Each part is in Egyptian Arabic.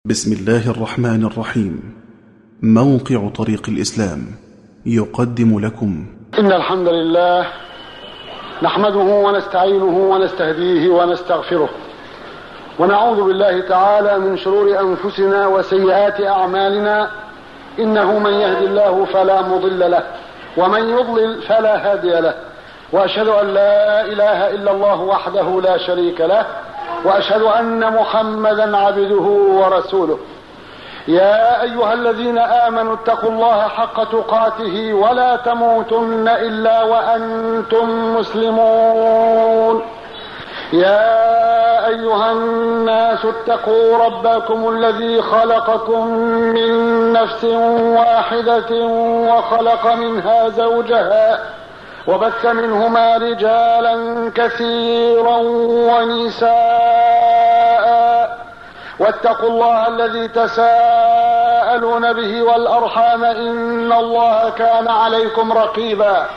بسم الله الرحمن الرحيم موقع طريق الإسلام يقدم لكم إن الحمد لله نحمده ونستعينه ونستهديه ونستغفره ونعوذ بالله تعالى من شرور أنفسنا وسيئات أعمالنا إنه من يهد الله فلا مضل له ومن يضلل فلا هادي له وأشهد أن لا إله إلا الله وحده لا شريك له وأشهد أن محمدا عبده ورسوله يا أيها الذين آمنوا اتقوا الله حق تقاته ولا تموتن إلا وأنتم مسلمون يا أيها الناس اتقوا ربكم الذي خلقكم من نفس واحدة وخلق منها زوجها وبث منهما رجالا كثيرا ونساء واتقوا الله الذي تساءلون به والأرحام إن الله كان عليكم رقيبا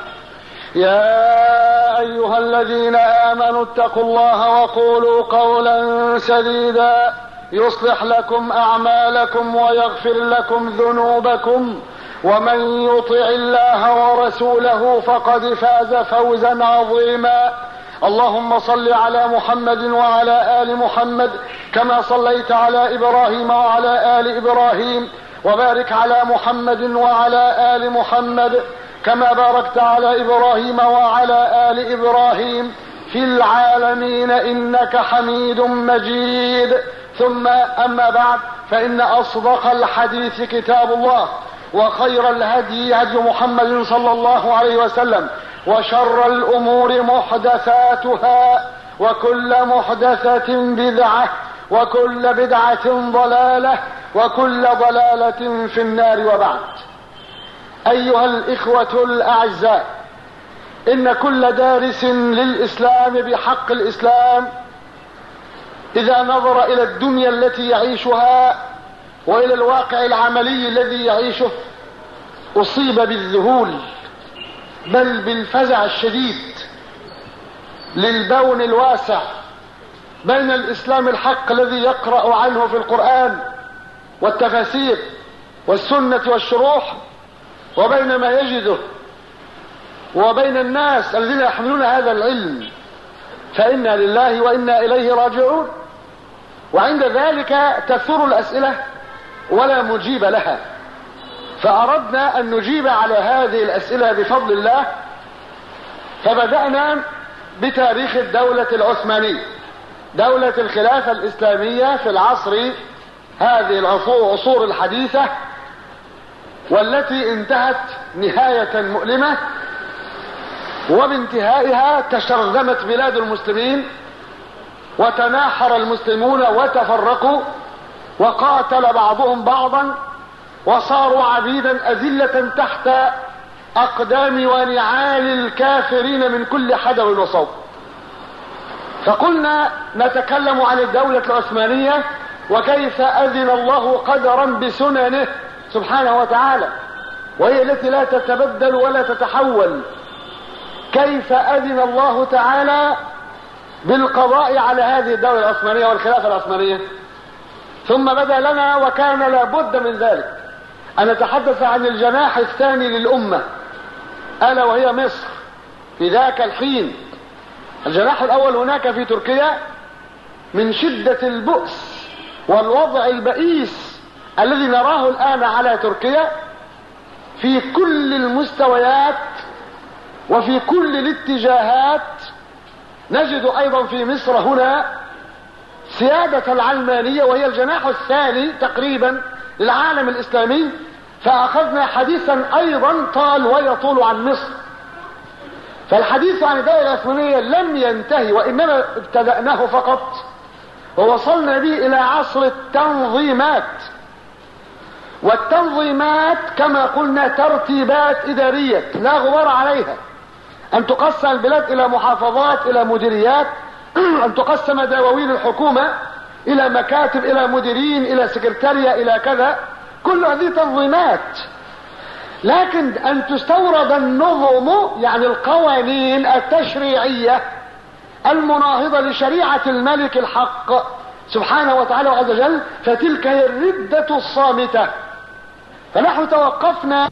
يا أيها الذين آمنوا اتقوا الله وقولوا قولا سديدا يصلح لكم أعمالكم ويغفر لكم ذنوبكم ومن يطع الله ورسوله فقد فاز فوزا عظيما اللهم صل على محمد وعلى ال محمد كما صليت على ابراهيم وعلى ال ابراهيم وبارك على محمد وعلى ال محمد كما باركت على ابراهيم وعلى ال ابراهيم في العالمين انك حميد مجيد ثم اما بعد فان اصدق الحديث كتاب الله وخير الهدي هدي محمد صلى الله عليه وسلم وشر الامور محدثاتها وكل محدثة بدعة وكل بدعة ضلالة وكل ضلالة في النار وبعد ايها الاخوة الاعزاء ان كل دارس للاسلام بحق الاسلام اذا نظر الى الدنيا التي يعيشها والى الواقع العملي الذي يعيشه اصيب بالذهول بل بالفزع الشديد للبون الواسع بين الاسلام الحق الذي يقرا عنه في القران والتفاسير والسنه والشروح وبين ما يجده وبين الناس الذين يحملون هذا العلم فانا لله وانا اليه راجعون وعند ذلك تثور الاسئله ولا مجيب لها فأردنا أن نجيب على هذه الأسئلة بفضل الله فبدأنا بتاريخ الدولة العثمانية دولة الخلافة الإسلامية في العصر هذه العصور الحديثة والتي انتهت نهاية مؤلمة وبانتهائها تشرذمت بلاد المسلمين وتناحر المسلمون وتفرقوا وقاتل بعضهم بعضا وصاروا عبيدا أذلة تحت أقدام ونعال الكافرين من كل حدر وصوب فقلنا نتكلم عن الدولة العثمانية وكيف أذن الله قدرا بسننه سبحانه وتعالى وهي التي لا تتبدل ولا تتحول كيف أذن الله تعالى بالقضاء على هذه الدولة العثمانية والخلافة العثمانية ثم بدا لنا وكان لابد من ذلك أن نتحدث عن الجناح الثاني للأمة ألا وهي مصر في ذاك الحين الجناح الأول هناك في تركيا من شدة البؤس والوضع البئيس الذي نراه الآن على تركيا في كل المستويات وفي كل الاتجاهات نجد أيضا في مصر هنا سيادة العلمانية وهي الجناح الثاني تقريبا للعالم الإسلامي فأخذنا حديثا أيضا طال ويطول عن مصر فالحديث عن الدولة العثمانية لم ينتهي وإنما ابتدأناه فقط ووصلنا به إلى عصر التنظيمات والتنظيمات كما قلنا ترتيبات إدارية لا غبار عليها أن تقسم البلاد إلى محافظات إلى مديريات أن تقسم دواوين الحكومة إلى مكاتب إلى مديرين إلى سكرتارية إلى كذا كل هذه تنظيمات لكن أن تستورد النظم يعني القوانين التشريعية المناهضة لشريعة الملك الحق سبحانه وتعالى وعز وجل فتلك هي الردة الصامتة فنحن توقفنا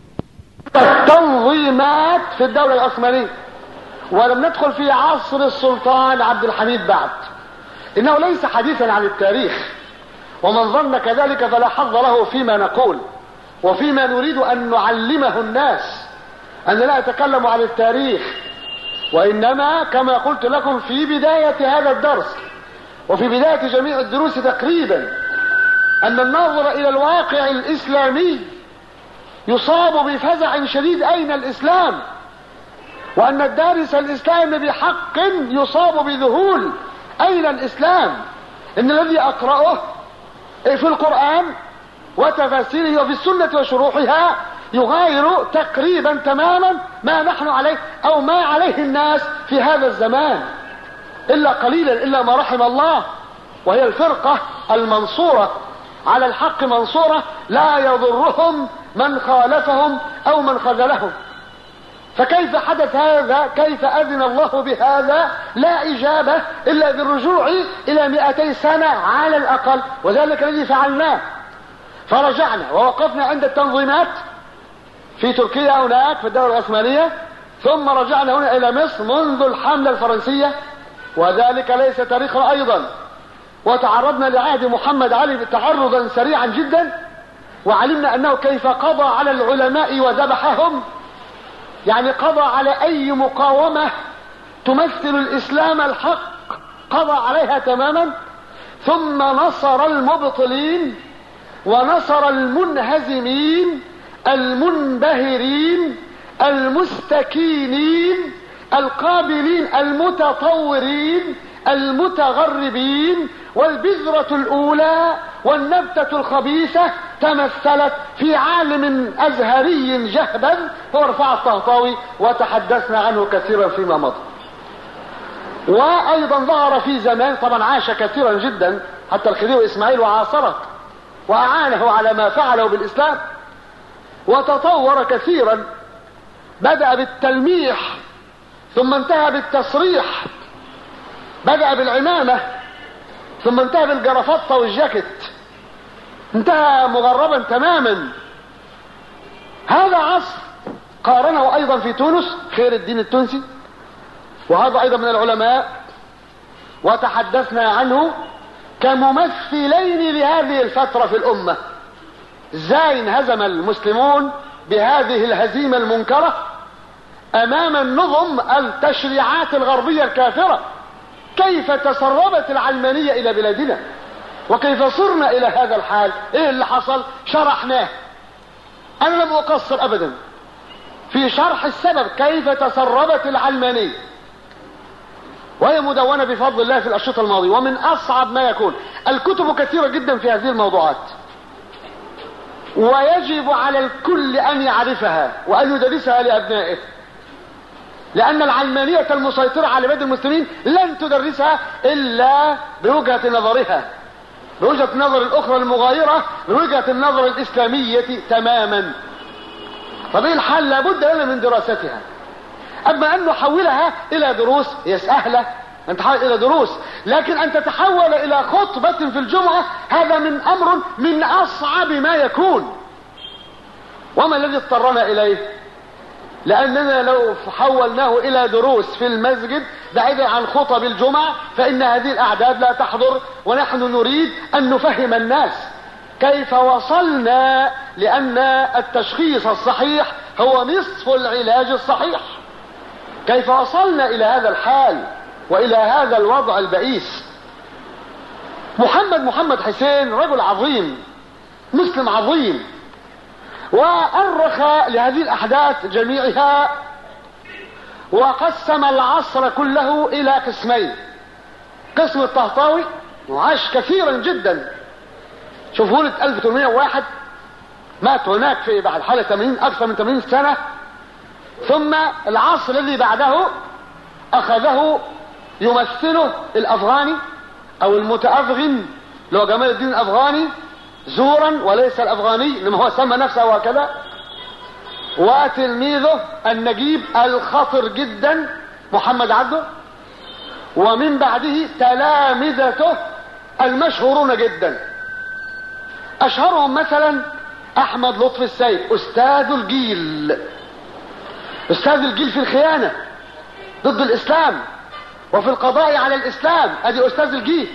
التنظيمات في الدولة العثمانية ولم ندخل في عصر السلطان عبد الحميد بعد انه ليس حديثا عن التاريخ ومن ظن كذلك فلا حظ له فيما نقول وفيما نريد ان نعلمه الناس ان لا اتكلم عن التاريخ وانما كما قلت لكم في بداية هذا الدرس وفي بداية جميع الدروس تقريبا ان الناظر الى الواقع الاسلامي يصاب بفزع شديد اين الاسلام وان الدارس الاسلام بحق يصاب بذهول اين الاسلام ان الذي اقرأه في القرآن وتفاسيره وفي السنة وشروحها يغاير تقريبا تماما ما نحن عليه او ما عليه الناس في هذا الزمان الا قليلا الا ما رحم الله وهي الفرقة المنصورة على الحق منصورة لا يضرهم من خالفهم او من خذلهم فكيف حدث هذا كيف اذن الله بهذا لا اجابة الا بالرجوع الى مئتي سنة على الاقل وذلك الذي فعلناه فرجعنا ووقفنا عند التنظيمات في تركيا هناك في الدولة العثمانية ثم رجعنا هنا الى مصر منذ الحملة الفرنسية وذلك ليس تاريخا ايضا وتعرضنا لعهد محمد علي تعرضا سريعا جدا وعلمنا انه كيف قضى على العلماء وذبحهم يعني قضى على اي مقاومة تمثل الاسلام الحق قضى عليها تماما ثم نصر المبطلين ونصر المنهزمين المنبهرين المستكينين القابلين المتطورين المتغربين والبذرة الاولى والنبتة الخبيثة تمثلت في عالم ازهري جهبذ هو رفاع الطهطاوي وتحدثنا عنه كثيرا فيما مضى وايضا ظهر في زمان طبعا عاش كثيرا جدا حتى الخديوي اسماعيل وعاصره واعانه على ما فعله بالاسلام وتطور كثيرا بدأ بالتلميح ثم انتهى بالتصريح بدأ بالعمامة ثم انتهى بالجرافطة والجاكيت انتهى مغربا تماما هذا عصر قارنه ايضا في تونس خير الدين التونسي وهذا ايضا من العلماء وتحدثنا عنه كممثلين لهذه الفترة في الامة ازاي انهزم المسلمون بهذه الهزيمة المنكرة امام النظم التشريعات الغربية الكافرة كيف تسربت العلمانية الى بلادنا وكيف صرنا الى هذا الحال ايه اللي حصل شرحناه انا لم اقصر ابدا في شرح السبب كيف تسربت العلمانية وهي مدونة بفضل الله في الاشرطة الماضية ومن اصعب ما يكون الكتب كثيرة جدا في هذه الموضوعات ويجب على الكل ان يعرفها وان يدرسها لابنائه لان العلمانية المسيطرة على بلاد المسلمين لن تدرسها الا بوجهة نظرها بوجهة النظر الاخرى المغايرة بوجهة النظر الاسلامية تماما طب ايه الحل لابد لنا من دراستها اما ان نحولها الى دروس هي سهلة ان تحول الى دروس لكن ان تتحول الى خطبة في الجمعة هذا من امر من اصعب ما يكون وما الذي اضطرنا اليه لاننا لو حولناه الى دروس في المسجد بعيدا عن خطب الجمعة فان هذه الاعداد لا تحضر ونحن نريد ان نفهم الناس كيف وصلنا لان التشخيص الصحيح هو نصف العلاج الصحيح كيف وصلنا الى هذا الحال والى هذا الوضع البئيس محمد محمد حسين رجل عظيم مسلم عظيم وأرخ لهذه الأحداث جميعها وقسم العصر كله إلى قسمين قسم الطهطاوي وعاش كثيرا جدا شوف ولد 1801 مات هناك في بعد حوالي 80 أكثر من 80 سنة ثم العصر الذي بعده أخذه يمثله الأفغاني أو المتأفغن اللي هو جمال الدين الأفغاني زورا وليس الافغاني لما هو سمى نفسه هكذا وتلميذه النجيب الخطر جدا محمد عبده ومن بعده تلامذته المشهورون جدا اشهرهم مثلا احمد لطفي السيد استاذ الجيل استاذ الجيل في الخيانة ضد الاسلام وفي القضاء على الاسلام ادي استاذ الجيل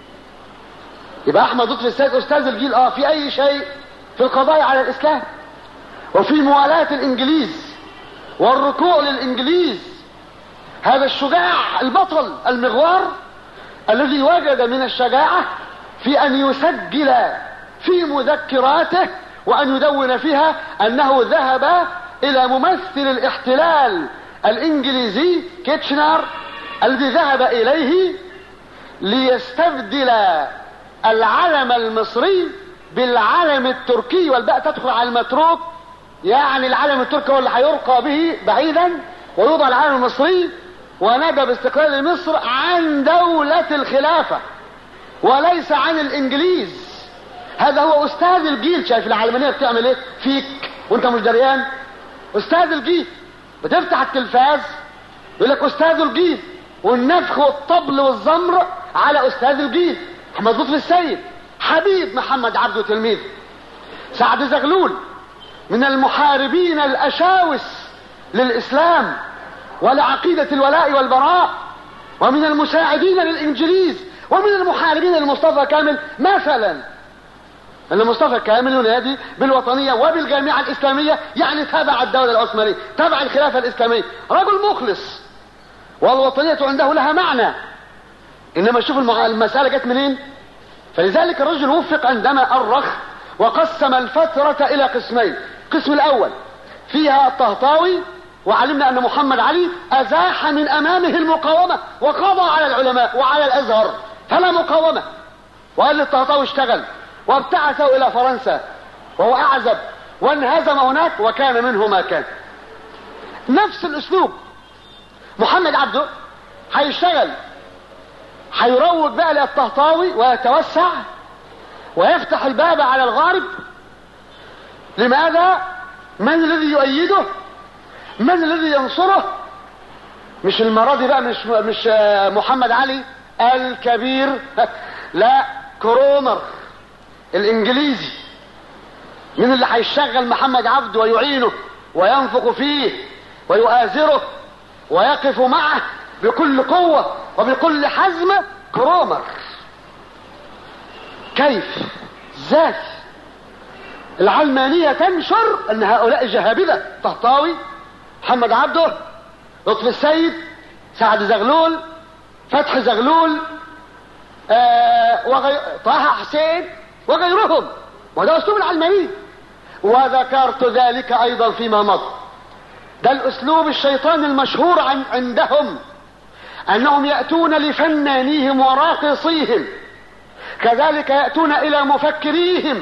يبقى احمد لطفي السيد استاذ الجيل اه في اي شيء في القضاء على الاسلام وفي موالاة الانجليز والركوع للانجليز هذا الشجاع البطل المغوار الذي وجد من الشجاعة في ان يسجل في مذكراته وان يدون فيها انه ذهب الى ممثل الاحتلال الانجليزي كيتشنر الذي ذهب اليه ليستبدل العلم المصري بالعلم التركي والباء تدخل على المتروك يعني العلم التركي هو اللي هيرقى به بعيدا ويوضع العلم المصري وندى باستقلال مصر عن دولة الخلافة وليس عن الانجليز هذا هو استاذ الجيل شايف العلمانية بتعمل ايه فيك وانت مش دريان استاذ الجيل بتفتح التلفاز يقول لك استاذ الجيل والنفخ والطبل والزمر على استاذ الجيل احمد لطفي السيد حبيب محمد عبده تلميذ سعد زغلول من المحاربين الاشاوس للاسلام ولعقيدة الولاء والبراء ومن المساعدين للانجليز ومن المحاربين لمصطفى كامل مثلا ان مصطفى كامل ينادي بالوطنية وبالجامعة الاسلامية يعني تبع الدولة العثمانية تبع الخلافة الاسلامية رجل مخلص والوطنية عنده لها معنى انما شوف المسألة جت منين فلذلك الرجل وفق عندما أرخ وقسم الفترة الى قسمين القسم الاول فيها الطهطاوي وعلمنا ان محمد علي ازاح من امامه المقاومة وقضى على العلماء وعلى الازهر فلا مقاومة وقال للطهطاوي اشتغل وابتعثه الى فرنسا وهو اعزب وانهزم هناك وكان منه ما كان نفس الاسلوب محمد عبده هيشتغل هيروج بقى للطهطاوي ويتوسع ويفتح الباب على الغارب لماذا من الذي يؤيده من الذي ينصره مش المرة بقى مش مش محمد علي الكبير لا كرومر الانجليزي من اللي هيشغل محمد عبده ويعينه وينفق فيه ويؤازره ويقف معه بكل قوة وبكل حزم كرومر كيف ذات العلمانية تنشر ان هؤلاء جهابذة طهطاوي محمد عبده لطفي السيد سعد زغلول فتح زغلول آه وغي... طه حسين وغيرهم وده اسلوب العلمانية وذكرت ذلك ايضا فيما مضى ده الاسلوب الشيطان المشهور عن عندهم انهم يأتون لفنانيهم وراقصيهم كذلك يأتون الى مفكريهم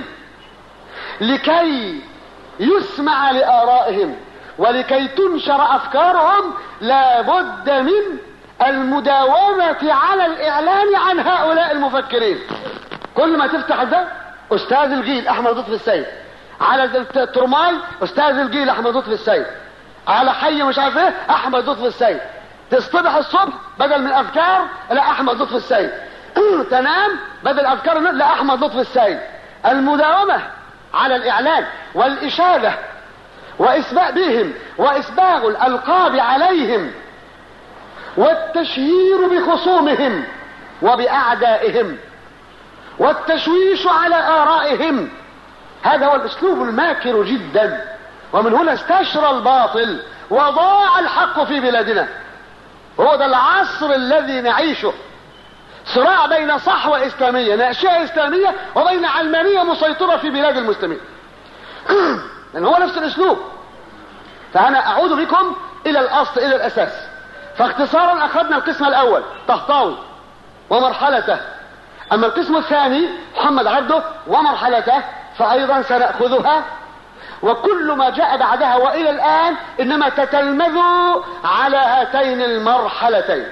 لكي يسمع لآرائهم ولكي تنشر افكارهم لابد من المداومة على الاعلان عن هؤلاء المفكرين كل ما تفتح ده استاذ الجيل احمد لطفي السيد على الترماي استاذ الجيل احمد لطفي السيد على حي مش عارف ايه احمد لطفي السيد تصطبح الصبح بدل من اذكار لا احمد لطفي السيد تنام بدل اذكار لا احمد لطفي السيد المداومة على الاعلان والاشادة واسباء بهم واسباغ الالقاب عليهم والتشهير بخصومهم وباعدائهم والتشويش على ارائهم هذا هو الاسلوب الماكر جدا ومن هنا استشرى الباطل وضاع الحق في بلادنا هو ده العصر الذي نعيشه صراع بين صحوة اسلامية ناشئة اسلامية وبين علمانية مسيطرة في بلاد المسلمين لان هو نفس الاسلوب فانا اعود بكم الى الاصل الى الاساس فاختصارا اخذنا القسم الاول طهطاوي ومرحلته اما القسم الثاني محمد عبده ومرحلته فايضا سنأخذها وكل ما جاء بعدها والى الان انما تتلمذوا على هاتين المرحلتين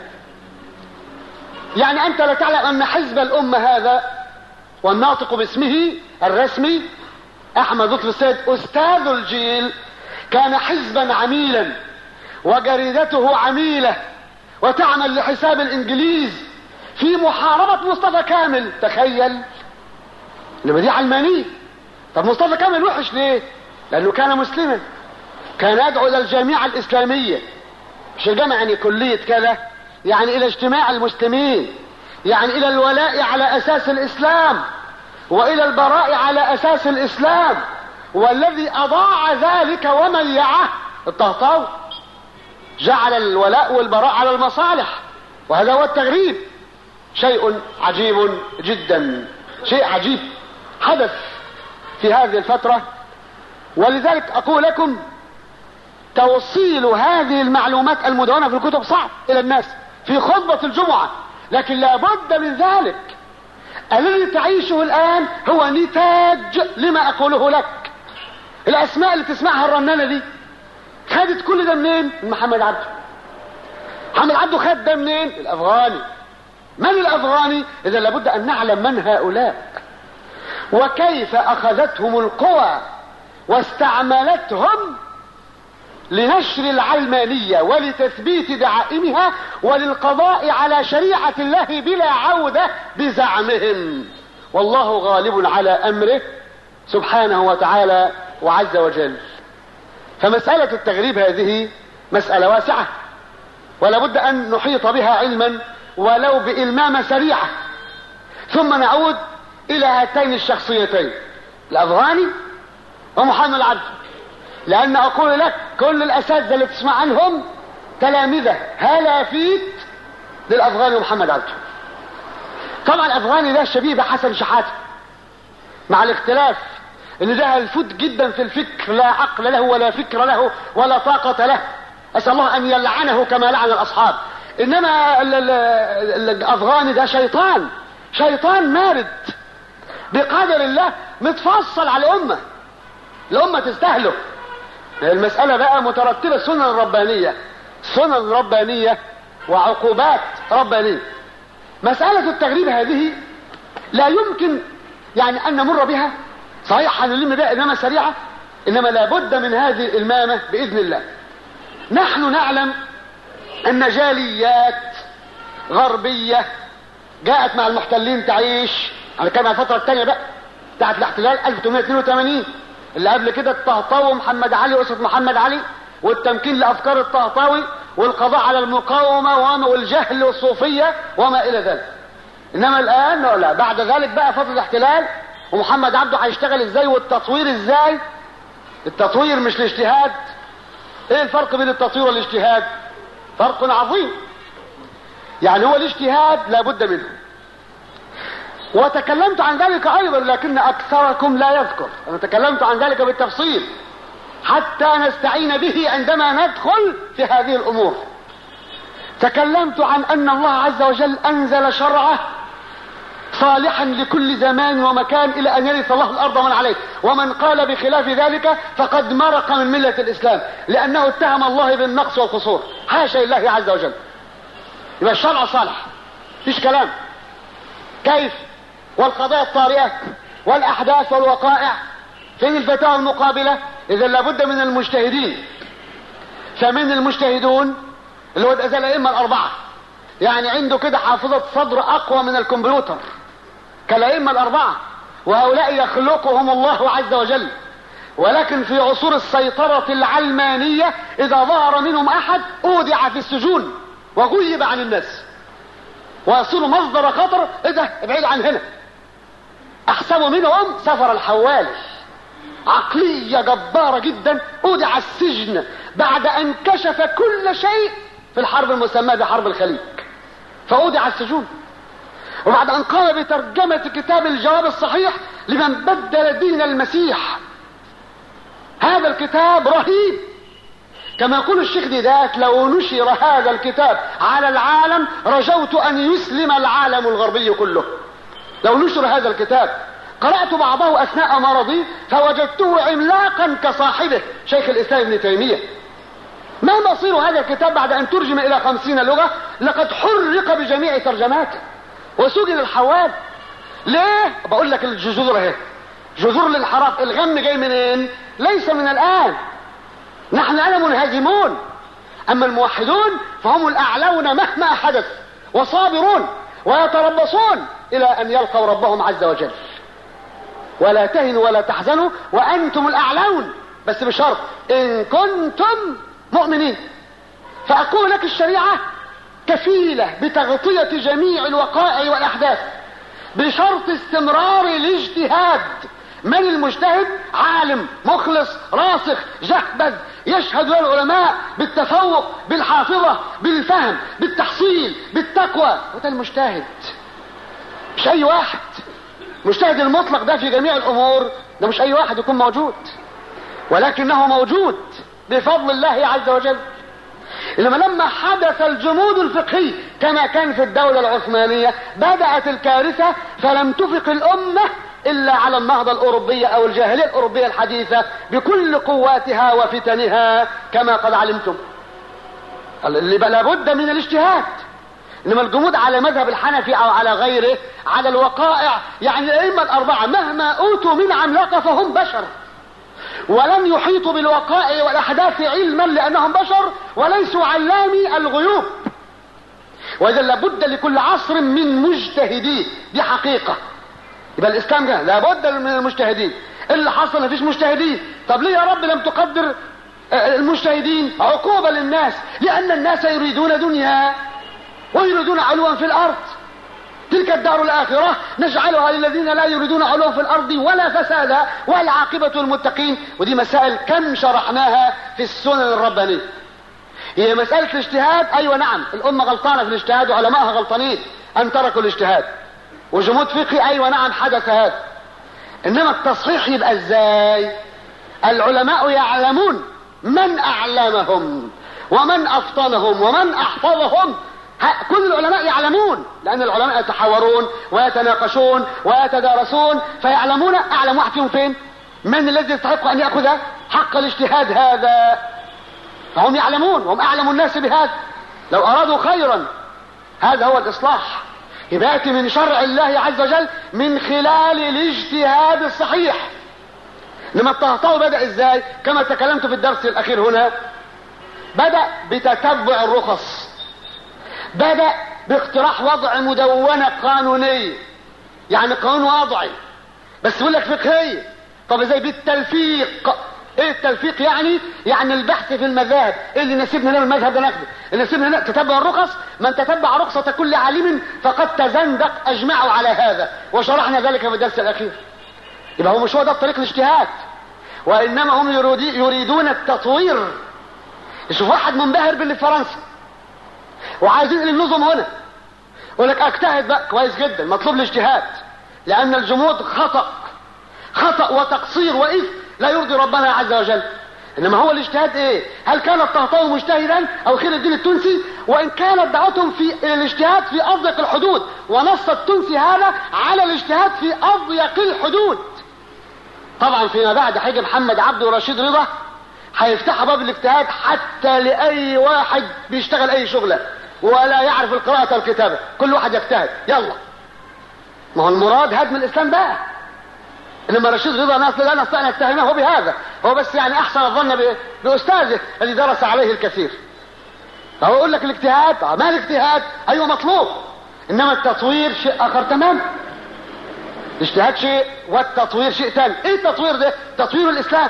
يعني انت لا تعلم ان حزب الامة هذا والناطق باسمه الرسمي احمد لطفي السيد استاذ الجيل كان حزبا عميلا وجريدته عميلة وتعمل لحساب الانجليز في محاربة مصطفى كامل تخيل انما دي علمانية طب مصطفى كامل وحش ليه لانه كان مسلما كان يدعو الى الجامعة الاسلامية مش الجامعة يعني كلية كذا يعني الى اجتماع المسلمين يعني الى الولاء على اساس الاسلام والى البراء على اساس الاسلام والذي اضاع ذلك وميعه الطهطاوي جعل الولاء والبراء على المصالح وهذا هو التغريب شيء عجيب جدا شيء عجيب حدث في هذه الفترة ولذلك اقول لكم توصيل هذه المعلومات المدونة في الكتب صعب الى الناس في خطبة الجمعة لكن لابد من ذلك الذي تعيشه الان هو نتاج لما اقوله لك الاسماء اللي تسمعها الرنانة دي خدت كل ده منين من محمد عبده محمد عبده خد ده منين الافغاني من الافغاني اذا لابد ان نعلم من هؤلاء وكيف اخذتهم القوى واستعملتهم لنشر العلمانية ولتثبيت دعائمها وللقضاء على شريعة الله بلا عودة بزعمهم والله غالب على امره سبحانه وتعالى وعز وجل فمسألة التغريب هذه مسألة واسعة ولا بد أن نحيط بها علما ولو بإلمامة سريعة ثم نعود إلى هاتين الشخصيتين الأفغاني ومحمد العبد لأن أقول لك كل الأساتذة اللي تسمع عنهم تلامذة هلافيت للأفغاني ومحمد عبده طبعا الأفغاني ده شبيه بحسن شحاتة مع الاختلاف ان ده الفت جدا في الفكر لا عقل له ولا فكر له ولا طاقة له اسأل الله ان يلعنه كما لعن الاصحاب انما الافغاني ده شيطان شيطان مارد بقدر الله متفصل على الامة الامة تستهله المسألة بقى مترتبة سنن ربانية سنن ربانية وعقوبات ربانية مسألة التغريب هذه لا يمكن يعني ان نمر بها صحيح هنلم بها إمامة سريعة إنما لابد من هذه الإمامة بإذن الله نحن نعلم أن جاليات غربية جاءت مع المحتلين تعيش أنا كان الفترة الثانية بقى بتاعت الاحتلال 1882 اللي قبل كده الطهطاوي محمد علي وأسرة محمد علي والتمكين لأفكار الطهطاوي والقضاء على المقاومة والجهل والصوفية وما إلى ذلك إنما الآن لا بعد ذلك بقى فترة الاحتلال ومحمد عبده هيشتغل ازاي والتطوير ازاي التطوير مش الاجتهاد ايه الفرق بين التطوير والاجتهاد فرق عظيم يعني هو الاجتهاد لابد منه وتكلمت عن ذلك ايضا لكن اكثركم لا يذكر انا تكلمت عن ذلك بالتفصيل حتى نستعين به عندما ندخل في هذه الامور تكلمت عن ان الله عز وجل انزل شرعه صالحا لكل زمان ومكان الى ان يرث الله الارض ومن عليه ومن قال بخلاف ذلك فقد مرق من ملة الاسلام لانه اتهم الله بالنقص والقصور حاشا لله عز وجل يبقى الشرع صالح فيش كلام كيف والقضايا الطارئة والاحداث والوقائع فين الفتاوى المقابلة اذا لابد من المجتهدين فمن المجتهدون اللي هو الازال الائمه الاربعه يعني عنده كده حافظة صدر اقوى من الكمبيوتر كالائمة الاربعة وهؤلاء يخلقهم الله عز وجل ولكن في عصور السيطرة العلمانية اذا ظهر منهم احد اودع في السجون وغيب عن الناس ويصير مصدر خطر ايه ده ابعد عن هنا احسب منهم سفر الحوالي عقلية جبارة جدا اودع السجن بعد ان كشف كل شيء في الحرب المسماة بحرب الخليج فأودع السجون وبعد أن قام بترجمة كتاب الجواب الصحيح لمن بدل دين المسيح هذا الكتاب رهيب كما يقول الشيخ ديدات لو نشر هذا الكتاب على العالم رجوت أن يسلم العالم الغربي كله لو نشر هذا الكتاب قرأت بعضه أثناء مرضي فوجدته عملاقا كصاحبه شيخ الإسلام ابن تيمية ما مصير هذا الكتاب بعد ان ترجم الى خمسين لغة لقد حرق بجميع ترجماته وسجن الحواد ليه بقول لك الجذور اهي جذور للحرق الغم جاي منين ليس من الان نحن الان منهزمون اما الموحدون فهم الاعلون مهما حدث وصابرون ويتربصون الى ان يلقوا ربهم عز وجل ولا تهنوا ولا تحزنوا وانتم الاعلون بس بشرط ان كنتم مؤمنين فاقول لك الشريعه كفيله بتغطيه جميع الوقائع والاحداث بشرط استمرار الاجتهاد من المجتهد عالم مخلص راسخ جهبذ يشهد له العلماء بالتفوق بالحافظة بالفهم بالتحصيل بالتقوى وده المجتهد مش اي واحد مجتهد المطلق ده في جميع الامور ده مش اي واحد يكون موجود ولكنه موجود بفضل الله عز وجل انما لما حدث الجمود الفقهي كما كان في الدولة العثمانية بدأت الكارثة فلم تفق الامة الا على النهضة الاوروبية او الجاهلية الاوروبية الحديثة بكل قواتها وفتنها كما قد علمتم اللي لابد من الاجتهاد انما الجمود على مذهب الحنفي او على غيره على الوقائع يعني الائمه الاربعه مهما اوتوا من عملاقه فهم بشر ولم يحيطوا بالوقائع والاحداث علما لانهم بشر وليسوا علامي الغيوب واذا لابد لكل عصر من مجتهدين دي حقيقه يبقى الاسلام كده لابد من المجتهدين اللي حصل مفيش مجتهدين طب ليه يا رب لم تقدر المجتهدين عقوبة للناس لأن الناس يريدون دنيا ويريدون علوا في الأرض تلك الدار الآخرة نجعلها للذين لا يريدون علوا في الأرض ولا فسادا والعاقبة المتقين ودي مسائل كم شرحناها في السنن الربانية هي مسألة الاجتهاد أيوة نعم الأمة غلطانة في الاجتهاد وعلمائها غلطانين أن تركوا الاجتهاد وجمود فقهي أيوة نعم حدث هذا إنما التصحيح يبقى إزاي العلماء يعلمون من أعلمهم ومن أفطنهم ومن أحفظهم كل العلماء يعلمون لأن العلماء يتحاورون ويتناقشون ويتدارسون فيعلمون أعلم واحد فيهم فين من الذي يستحق أن يأخذ حق الاجتهاد هذا فهم يعلمون وهم أعلم الناس بهذا لو أرادوا خيرا هذا هو الإصلاح يبقى يأتي من شرع الله عز وجل من خلال الاجتهاد الصحيح لما الطهطاوي بدأ ازاي كما تكلمت في الدرس الاخير هنا بدأ بتتبع الرخص بدأ باقتراح وضع مدونة قانونية يعني قانون وضعي بس يقول لك فقهية طب ازاي بالتلفيق ايه التلفيق يعني يعني البحث في المذاهب ايه اللي يناسبنا من المذهب ده ناخده اللي يناسبنا تتبع الرخص من تتبع رخصة كل عالم فقد تزندق اجمعوا على هذا وشرحنا ذلك في الدرس الاخير يبقى هو مش هو ده الطريق الاجتهاد وانما هم يريدون التطوير يشوف واحد منبهر باللي في فرنسا وعايزين النظم هنا يقول لك اجتهد بقى كويس جدا مطلوب الاجتهاد لان الجمود خطأ خطأ وتقصير واثم لا يرضي ربنا عز وجل انما هو الاجتهاد ايه هل كان الطهطاوي مجتهدا او خير الدين التونسي وان كانت دعوتهم في الاجتهاد في اضيق الحدود ونص التونسي هذا على الاجتهاد في اضيق الحدود طبعا فيما بعد هيجي محمد عبده ورشيد رضا هيفتح باب الاجتهاد حتى لاي واحد بيشتغل اي شغله ولا يعرف القراءة والكتابة كل واحد يجتهد يلا ما هو المراد هدم الاسلام بقى انما رشيد رضا ناس لا نستطيع ان نتهمه بهذا هو بس يعني احسن الظن باستاذه الذي درس عليه الكثير فهو يقول لك الاجتهاد ما الاجتهاد ايوه مطلوب انما التطوير شيء اخر تمام الاجتهاد شيء والتطوير شيء ثاني ايه التطوير ده تطوير الاسلام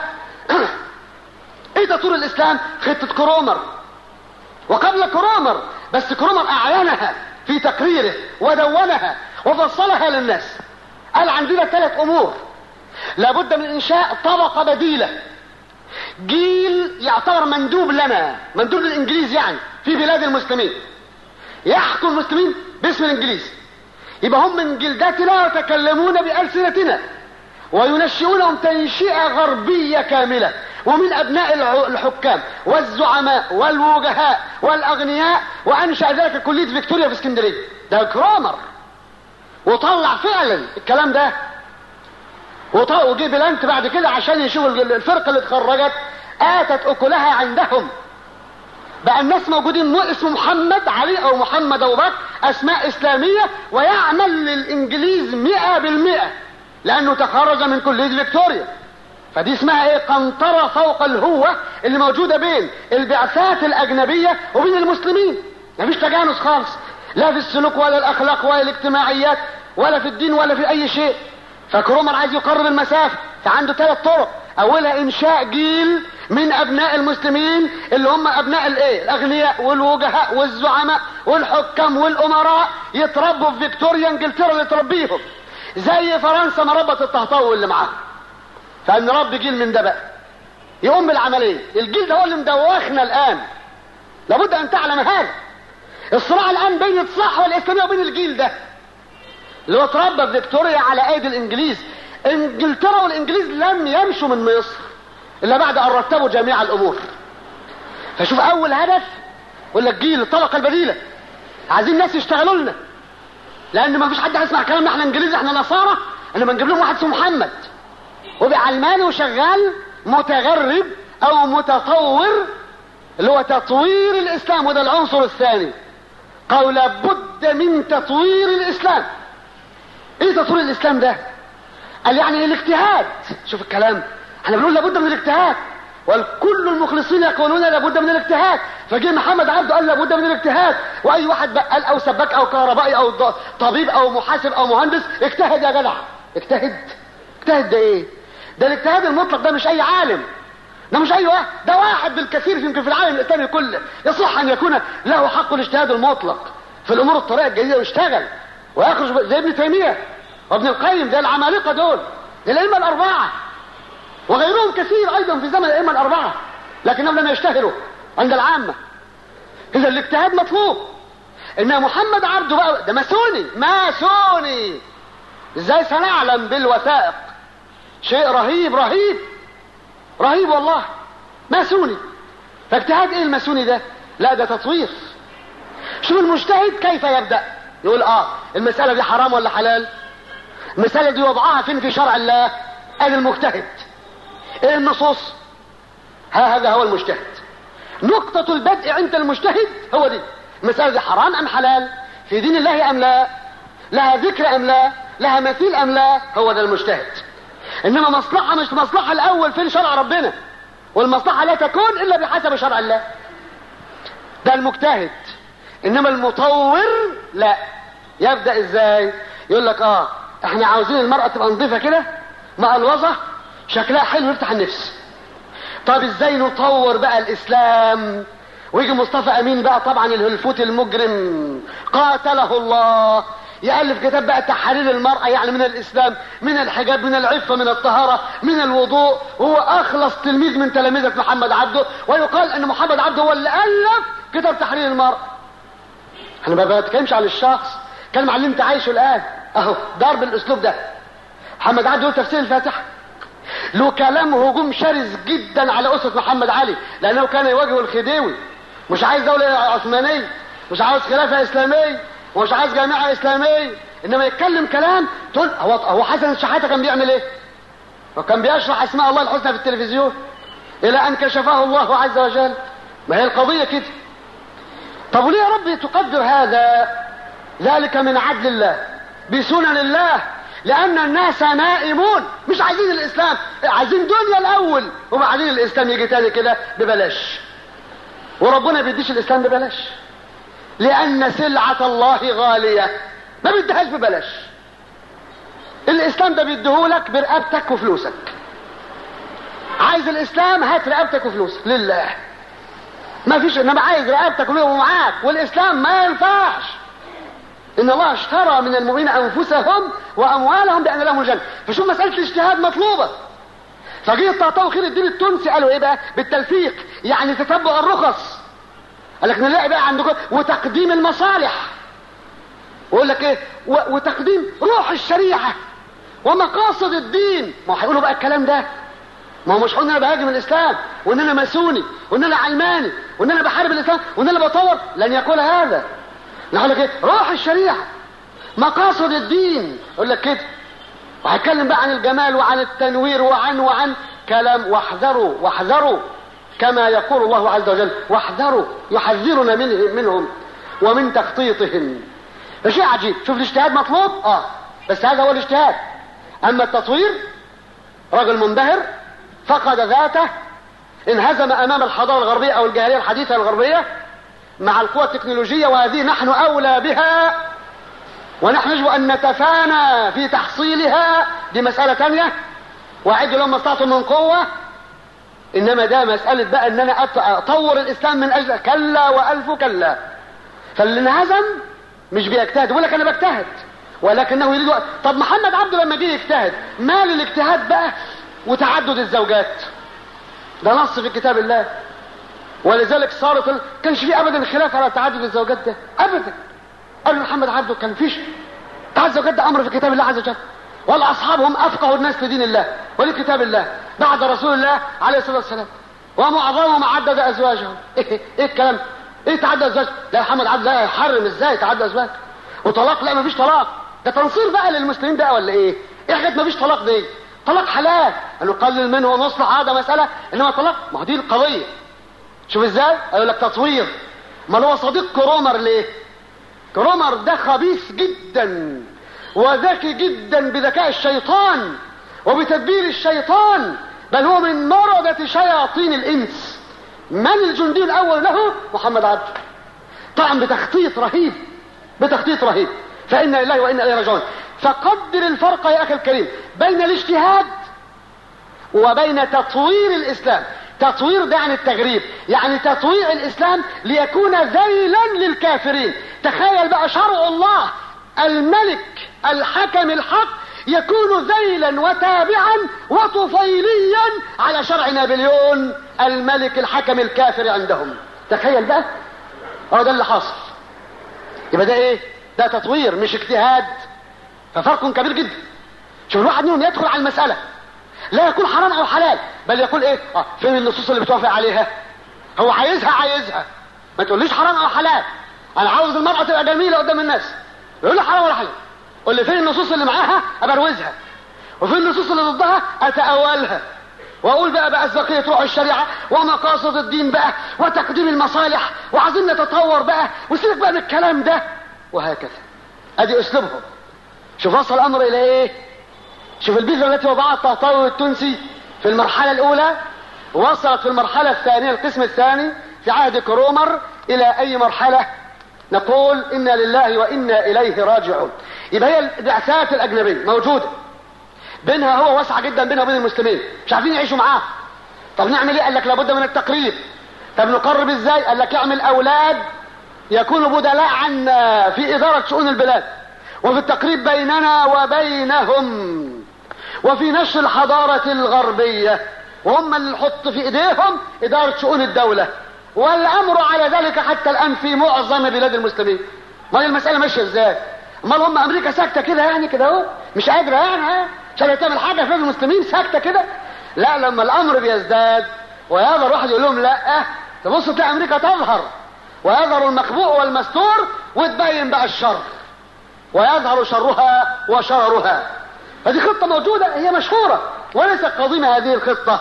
ايه تطوير الاسلام خطة كرومر وقبل كرومر بس كرومر اعلنها في تقريره ودونها وفصلها للناس قال عندنا ثلاث امور لابد من انشاء طبقة بديلة جيل يعتبر مندوب لنا مندوب للانجليز يعني في بلاد المسلمين يحكم المسلمين باسم الانجليز يبقى هم من جلدتنا يتكلمون بألسنتنا وينشئونهم تنشئة غربية كاملة ومن أبناء الحكام والزعماء والوجهاء والأغنياء وأنشأ ذلك كلية فيكتوريا في اسكندرية ده كرامر وطلع فعلا الكلام ده وجي بلانت بعد كده عشان يشوف الفرقة اللي اتخرجت آتت أكلها عندهم بقى الناس موجودين اسمه محمد علي او محمد ابو بكر اسماء اسلامية ويعمل للانجليز مئة بالمئة لانه تخرج من كلية فيكتوريا فدي اسمها ايه قنطرة فوق الهوة اللي موجودة بين البعثات الاجنبية وبين المسلمين مفيش تجانس خالص لا في السلوك ولا الاخلاق ولا الاجتماعيات ولا في الدين ولا في اي شيء فكرومر عايز يقرب المسافه فعنده ثلاث طرق اولها انشاء جيل من ابناء المسلمين اللي هم ابناء الايه الاغنياء والوجهاء والزعماء والحكام والامراء يتربوا في فيكتوريا انجلترا اللي تربيهم زي فرنسا ما ربت الطهطاوي اللي معاها فان رب جيل من ده بقى يقوم بالعمليه الجيل ده هو اللي مدوخنا الان لابد ان تعلم هذا الصراع الان بين الصحوه الاسلاميه وبين الجيل ده اللي هو اتربى في فيكتوريا على ايدي الانجليز انجلترا والانجليز لم يمشوا من مصر الا بعد ان رتبوا جميع الامور فشوف اول هدف ولا الجيل الطبقه البديله عايزين ناس يشتغلوا لنا لان ما فيش حد هيسمع كلامنا احنا انجليزي احنا نصارى انما نجيب لهم واحد اسمه محمد وبعلماني وشغال متغرب او متطور اللي هو تطوير الاسلام وده العنصر الثاني قال لابد من تطوير الاسلام ايه تطوير الاسلام ده قال يعني الاجتهاد شوف الكلام احنا بنقول لابد من الاجتهاد والكل المخلصين يقولون لابد من الاجتهاد فجه محمد عبده قال لابد من الاجتهاد واي واحد بقال او سباك او كهربائي او طبيب او محاسب او مهندس اجتهد يا جدع اجتهد اجتهد ده ايه ده الاجتهاد المطلق ده مش اي عالم ده مش اي واحد ده واحد بالكثير يمكن في العالم الاسلامي كله يصح ان يكون له حق الاجتهاد المطلق في الامور الطريقه الجديده ويشتغل ويخرج زي ابن تيميه وابن القيم زي العمالقه دول الائمه الاربعه وغيرهم كثير ايضا في زمن الائمه الاربعه لكنهم لم يشتهروا عند العامه اذا الاجتهاد مطلوب ان محمد عبده بقى ده ماسوني ماسوني ازاي سنعلم بالوثائق شيء رهيب رهيب رهيب والله ماسوني فاجتهاد ايه الماسوني ده لا ده تطوير شوف المجتهد كيف يبدا يقول اه المساله دي حرام ولا حلال المساله دي وضعها فين في شرع الله ادي المجتهد ايه النصوص ها هذا هو المجتهد نقطة البدء عند المجتهد هو دي المسألة دي حرام أم حلال في دين الله أم لا لها ذكر أم لا لها مثيل أم لا هو ده المجتهد إنما مصلحة مش مصلحة الأول فين شرع ربنا والمصلحة لا تكون إلا بحسب شرع الله ده المجتهد إنما المطور لا يبدأ إزاي يقول لك آه إحنا عاوزين المرأة تبقى نظيفة كده مقلوظة شكلها حلو يفتح النفس طب ازاي نطور بقى الاسلام ويجي مصطفى امين بقى طبعا الهلفوت المجرم قاتله الله يألف كتاب بقى تحرير المرأة يعني من الإسلام من الحجاب من العفة من الطهارة من الوضوء هو أخلص تلميذ من تلاميذة محمد عبده ويقال أن محمد عبده هو اللي ألف كتاب تحرير المرأة أنا ما بتكلمش عن الشخص كلم عن اللي أنت عايشه الآن أهو ضرب الأسلوب ده محمد عبده يقول تفسير الفاتحة له كلام هجوم شرس جدا على أسرة محمد علي لأنه كان يواجه الخديوي مش عايز دولة عثمانية مش عاوز خلافة إسلامية ومش عايز جامعة إسلامية إنما يتكلم كلام تقول هو هو حسن الشحاتة كان بيعمل إيه؟ وكان بيشرح أسماء الله الحسنى في التلفزيون إلى أن كشفه الله عز وجل ما هي القضية كده طب وليه يا رب تقدر هذا ذلك من عدل الله بسنن الله لان الناس نائمون مش عايزين الاسلام عايزين دنيا الاول وبعدين الاسلام يجي تاني كده ببلاش وربنا بيديش الاسلام ببلاش لان سلعة الله غالية ما بيديهاش ببلاش الاسلام ده بيديهولك برقبتك وفلوسك عايز الاسلام هات رقبتك وفلوسك لله ما فيش انما عايز رقبتك ومعاك والاسلام ما ينفعش ان الله اشترى من المؤمنين انفسهم واموالهم بان لهم الجنه فشوف مساله الاجتهاد مطلوبه فجه الطهطاوي خير الدين التونسي قالوا ايه بقى بالتلفيق يعني تتبع الرخص قال لك نلاقي بقى عندكم وتقديم المصالح ويقول لك ايه و... وتقديم روح الشريعه ومقاصد الدين ما هو هيقولوا بقى الكلام ده ما هو مش ان انا بهاجم الاسلام وان انا ماسوني وان انا علماني وان انا بحارب الاسلام وان انا بطور لن يقول هذا نقول لك ايه روح الشريعه مقاصد الدين يقول لك كده وهيتكلم بقى عن الجمال وعن التنوير وعن وعن كلام واحذروا واحذروا كما يقول الله عز وجل واحذروا يحذرنا منه منهم ومن تخطيطهم شيء عجيب شوف الاجتهاد مطلوب اه بس هذا هو الاجتهاد اما التطوير رجل منبهر فقد ذاته انهزم امام الحضاره الغربيه او الجاهليه الحديثه الغربيه مع القوى التكنولوجية وهذه نحن أولى بها ونحن يجب أن نتفانى في تحصيلها دي مسألة تانية وأعدوا لهم ما استطعتم من قوة إنما ده مسألة بقى إن أنا أطور الإسلام من أجل كلا وألف كلا فاللي انهزم مش بيجتهد يقول لك أنا بجتهد ولكنه يريد طب محمد عبده لما جه يجتهد مال الاجتهاد بقى وتعدد الزوجات ده نص في كتاب الله ولذلك صارت ال... كانش في ابدا خلاف على تعدد الزوجات ده ابدا قال محمد عبده كان فيش تعدد الزوجات ده امر في كتاب الله عز وجل والاصحاب هم افقه الناس لدين الله ولكتاب الله بعد رسول الله عليه الصلاه والسلام ومعظمهم عدد ازواجهم ايه, إيه الكلام ايه تعدد ازواج لا محمد عبده لا يحرم ازاي تعدد ازواج وطلاق لا مفيش طلاق ده تنصير بقى للمسلمين بقى ولا ايه ايه حاجات مفيش طلاق دي طلاق حلال قالوا قلل منه ونصلح هذا مسألة انما طلاق ما هو دي القضية شوف ازاي قالوا لك تطوير ما هو صديق كرومر ليه كرومر ده خبيث جدا وذكي جدا بذكاء الشيطان وبتدبير الشيطان بل هو من مردة شياطين الانس من الجندي الاول له محمد عبده طبعا بتخطيط رهيب بتخطيط رهيب فإنا لله وإنا إليه راجعون فقدر الفرق يا أخي الكريم بين الاجتهاد وبين تطوير الإسلام تطوير ده يعني التغريب يعني تطوير الإسلام ليكون ذيلا للكافرين تخيل بقى شرع الله الملك الحكم الحق يكون ذيلا وتابعا وطفيليا على شرع نابليون الملك الحكم الكافر عندهم تخيل بقى هو ده اللي حاصل يبقى ده ايه ده تطوير مش اجتهاد ففرق كبير جدا شوف الواحد منهم يدخل على المسألة لا يكون حرام او حلال بل يقول ايه اه فين النصوص اللي بتوافق عليها هو عايزها عايزها ما تقوليش حرام او حلال انا عاوز المرأة تبقى جميلة قدام الناس يقول لي حرام ولا حلال قول لي فين النصوص اللي معاها ابروزها وفين النصوص اللي ضدها اتأولها واقول بقى بقى بقية روح الشريعة ومقاصد الدين بقى وتقديم المصالح وعايزين نتطور بقى وسيبك بقى من الكلام ده وهكذا ادي اسلوبهم شوف وصل الامر الى ايه شوف البذرة التي وضعها الطهطاوي التونسي في المرحلة الاولى وصلت في المرحلة الثانية القسم الثاني في عهد كرومر الى اي مرحلة نقول انا لله وانا اليه راجعون يبقى هي البعثات الاجنبية موجودة بينها هو واسعة جدا بينها وبين المسلمين مش عارفين يعيشوا معاه طب نعمل ايه قال لك لابد من التقريب طب نقرب ازاي قال لك اعمل اولاد يكونوا بدلاء عنا في ادارة شؤون البلاد وفي التقريب بيننا وبينهم وفي نشر الحضارة الغربية وهم اللي نحط في ايديهم ادارة شؤون الدولة والامر على ذلك حتى الان في معظم بلاد المسلمين ما هي المسألة ماشية ازاي امال هم امريكا ساكتة كده يعني كده اهو مش قادرة يعني عشان تعمل حاجة في المسلمين ساكتة كده لا لما الامر بيزداد وهذا الواحد يقول لهم لا تبص تلاقي امريكا تظهر ويظهر المخبوء والمستور وتبين بقى الشر ويظهر شرها وشررها هذه خطة موجودة هي مشهورة وليست قديمة هذه الخطة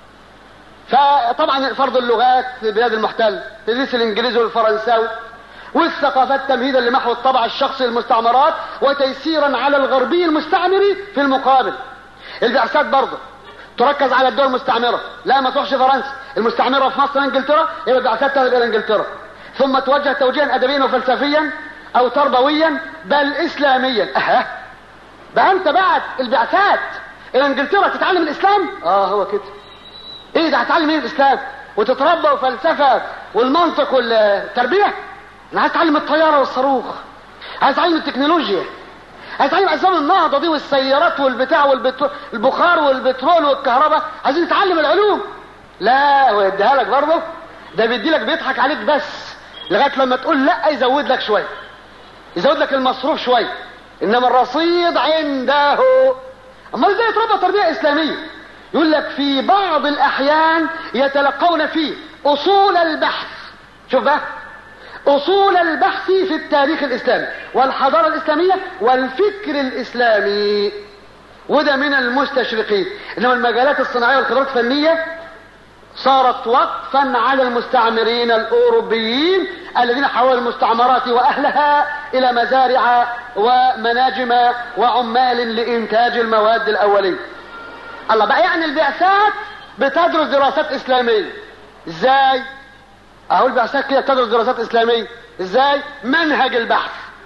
فطبعا فرض اللغات في بلاد المحتل تدريس الانجليزي والفرنساوي والثقافات تمهيدا لمحو الطبع الشخصي للمستعمرات وتيسيرا على الغربي المستعمري في المقابل البعثات برضه تركز على الدول المستعمرة لا ما تروحش فرنسا المستعمرة في مصر انجلترا يبقى البعثات تذهب الى انجلترا ثم توجه توجيها ادبيا وفلسفيا او تربويا بل اسلاميا اها بقى انت بعت البعثات الى انجلترا تتعلم الاسلام اه هو كده ايه ده هتعلم ايه الاسلام وتتربى وفلسفه والمنطق والتربيه انا عايز اتعلم الطياره والصاروخ عايز اتعلم التكنولوجيا عايز اتعلم اسباب النهضه دي والسيارات والبتاع والبخار والبترول والكهرباء عايزين نتعلم العلوم لا هو يديها لك برضه ده بيدي لك بيضحك عليك بس لغايه لما تقول لا يزود لك شويه يزود لك المصروف شويه انما الرصيد عنده اما ازاي يتربى تربيه اسلاميه يقول لك في بعض الاحيان يتلقون فيه اصول البحث شوف بقى اصول البحث في التاريخ الاسلامي والحضاره الاسلاميه والفكر الاسلامي وده من المستشرقين انما المجالات الصناعيه والخبرات الفنيه صارت وقفا على المستعمرين الاوروبيين الذين حولوا المستعمرات واهلها الى مزارع ومناجم وعمال لانتاج المواد الاوليه الله بقى يعني البعثات بتدرس دراسات اسلاميه ازاي اهو البعثات كده تدرس دراسات اسلاميه ازاي منهج البحث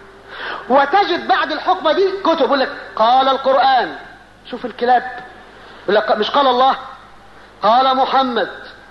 وتجد بعد الحقبه دي كتب يقول لك قال القران شوف الكلاب يقول لك مش قال الله قال محمد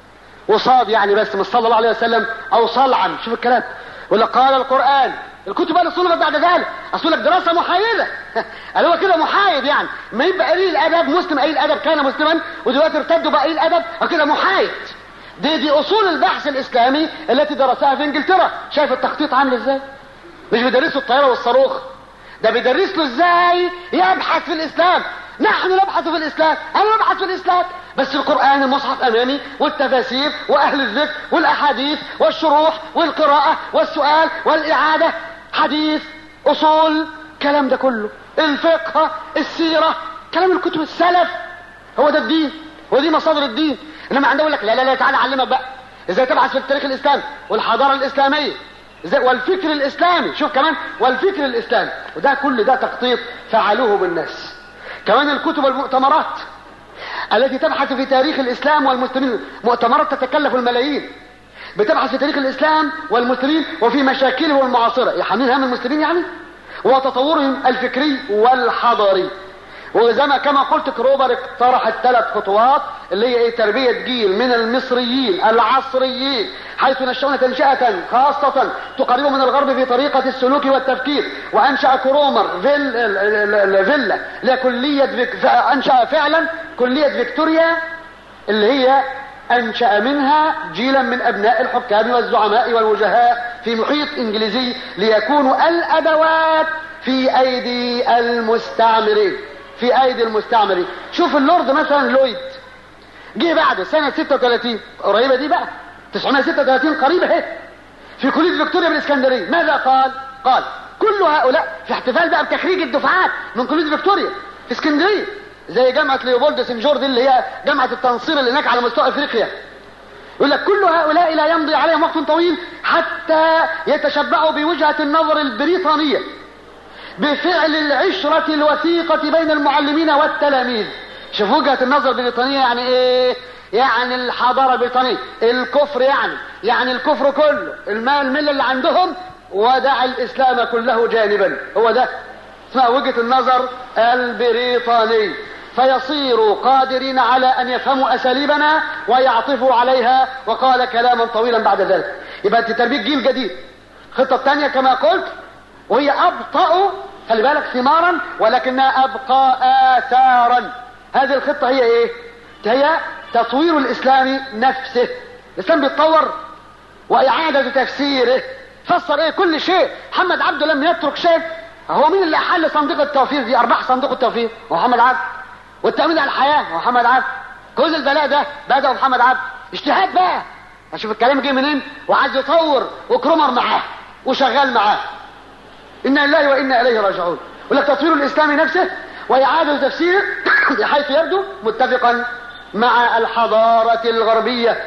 وصاد يعني بس مش صلى الله عليه وسلم او صلعا شوف الكلام يقول لك قال القران الكتب اللي صنفت بعد ذلك اصل لك دراسه محايده قال هو كده محايد يعني ما يبقى قليل الادب مسلم قليل الادب كان مسلما ودلوقتي ارتدوا بقى قليل الادب كده محايد دي دي اصول البحث الاسلامي التي درسها في انجلترا شايف التخطيط عامل ازاي مش بيدرسوا الطياره والصاروخ ده بيدرس له ازاي يبحث في الاسلام نحن نبحث في الاسلام انا نبحث في الاسلام بس القران المصحف امامي والتفاسير واهل الذكر والاحاديث والشروح والقراءه والسؤال والاعاده حديث اصول كلام ده كله الفقه السيره كلام الكتب السلف هو ده الدين هو دي مصادر الدين انما عندهم يقول لك لا لا لا تعالى اعلمك بقى ازاي تبحث في التاريخ الاسلامي والحضاره الاسلاميه ازاي والفكر الاسلامي شوف كمان والفكر الاسلامي وده كل ده تخطيط فعلوه بالناس كمان الكتب والمؤتمرات التي تبحث في تاريخ الاسلام والمسلمين مؤتمرات تتكلف الملايين بتبحث في تاريخ الاسلام والمسلمين وفي مشاكلهم المعاصره يحملون هم المسلمين يعني وتطورهم الفكري والحضاري وزي ما كما قلت كروبر اقترح الثلاث خطوات اللي هي ايه تربية جيل من المصريين العصريين حيث نشأون تنشئة خاصة تقربهم من الغرب في طريقة السلوك والتفكير وأنشأ كرومر فيل فيلا لكلية فيك أنشأ فعلا كلية فيكتوريا اللي هي أنشأ منها جيلا من أبناء الحكام والزعماء والوجهاء في محيط إنجليزي ليكونوا الأدوات في أيدي المستعمرين في أيدي المستعمرين شوف اللورد مثلا لويد جه بعد سنة 36 قريبة دي بقى 936 قريبة اهي في كلية فيكتوريا بالإسكندرية ماذا قال؟ قال كل هؤلاء في احتفال بقى بتخريج الدفعات من كلية فيكتوريا في اسكندرية زي جامعة ليوبولد سنجور دي اللي هي جامعة التنصير اللي هناك على مستوى افريقيا يقول لك كل هؤلاء لا يمضي عليهم وقت طويل حتى يتشبعوا بوجهة النظر البريطانية بفعل العشرة الوثيقة بين المعلمين والتلاميذ شوف وجهة النظر البريطانية يعني ايه يعني الحضارة البريطانية الكفر يعني يعني الكفر كله المال الملة اللي عندهم ودع الاسلام كله جانبا هو ده اسمها وجهة النظر البريطاني فيصيروا قادرين على ان يفهموا اساليبنا ويعطفوا عليها وقال كلاما طويلا بعد ذلك يبقى انت تربيه جيل جديد الخطه الثانيه كما قلت وهي ابطا خلي بالك ثمارا ولكنها ابقى اثارا هذه الخطه هي ايه هي تطوير الاسلام نفسه الاسلام بيتطور واعاده تفسيره فسر ايه كل شيء محمد عبده لم يترك شيء هو مين اللي احل صندوق التوفير دي ارباح صندوق التوفير محمد عبد والتامين على الحياه محمد عبد كل البلاء ده بدا محمد عبد اجتهاد بقى اشوف الكلام جه منين وعايز يطور وكرومر معاه وشغال معاه انا لله وانا اليه راجعون يقول لك تطوير الاسلام نفسه واعاده تفسيره بحيث يبدو متفقا مع الحضاره الغربيه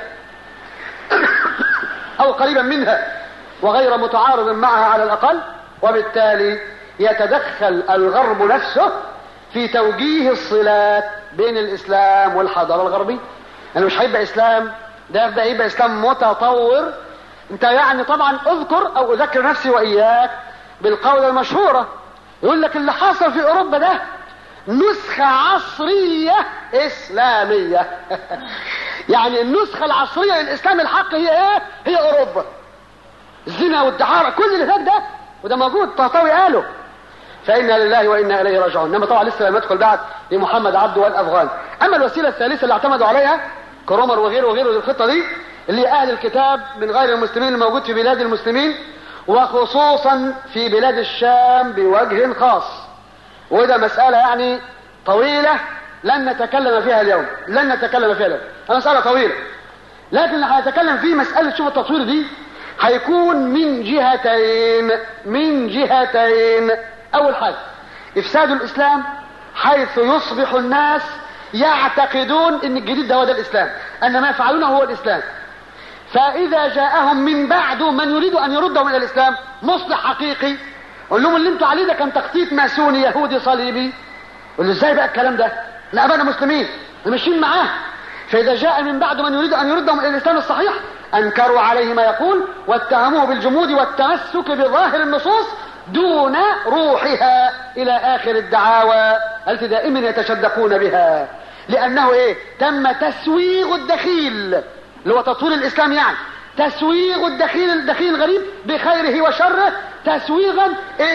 او قريبا منها وغير متعارض معها على الاقل وبالتالي يتدخل الغرب نفسه في توجيه الصلات بين الاسلام والحضاره الغربيه انا مش هيبقى اسلام ده يبدا يبقى اسلام متطور انت يعني طبعا اذكر او اذكر نفسي واياك بالقولة المشهورة يقول لك اللي حصل في اوروبا ده نسخة عصرية اسلامية يعني النسخة العصرية للاسلام الحق هي ايه هي اوروبا الزنا والدعارة كل اللي فات ده وده موجود طهطاوي قاله فإنا لله وإنا إليه راجعون إنما طبعا لسه لم يدخل بعد لمحمد عبده والأفغان أما الوسيلة الثالثة اللي اعتمدوا عليها كرومر وغيره وغيره الخطة دي اللي هي أهل الكتاب من غير المسلمين الموجود في بلاد المسلمين وخصوصا في بلاد الشام بوجه خاص وده مسألة يعني طويلة لن نتكلم فيها اليوم لن نتكلم فيها اليوم مسألة طويلة لكن اللي هنتكلم فيه مسألة شوف التطوير دي هيكون من جهتين من جهتين اول حاجة افساد الاسلام حيث يصبح الناس يعتقدون ان الجديد ده هو ده الاسلام ان ما يفعلونه هو الاسلام فاذا جاءهم من بعد من يريد ان يردهم الى الاسلام مصلح حقيقي قول لهم اللي انتوا عليه ده كان تخطيط ماسوني يهودي صليبي قول له ازاي بقى الكلام ده لا ابانا مسلمين ماشيين معاه فاذا جاء من بعد من يريد ان يردهم الى الاسلام الصحيح أنكروا عليه ما يقول واتهموه بالجمود والتمسك بظاهر النصوص دون روحها إلى آخر الدعاوى التي دائما يتشدقون بها لأنه إيه تم تسويغ الدخيل اللي هو تطوير الإسلام يعني تسويغ الدخيل الدخيل الغريب بخيره وشره تسويغا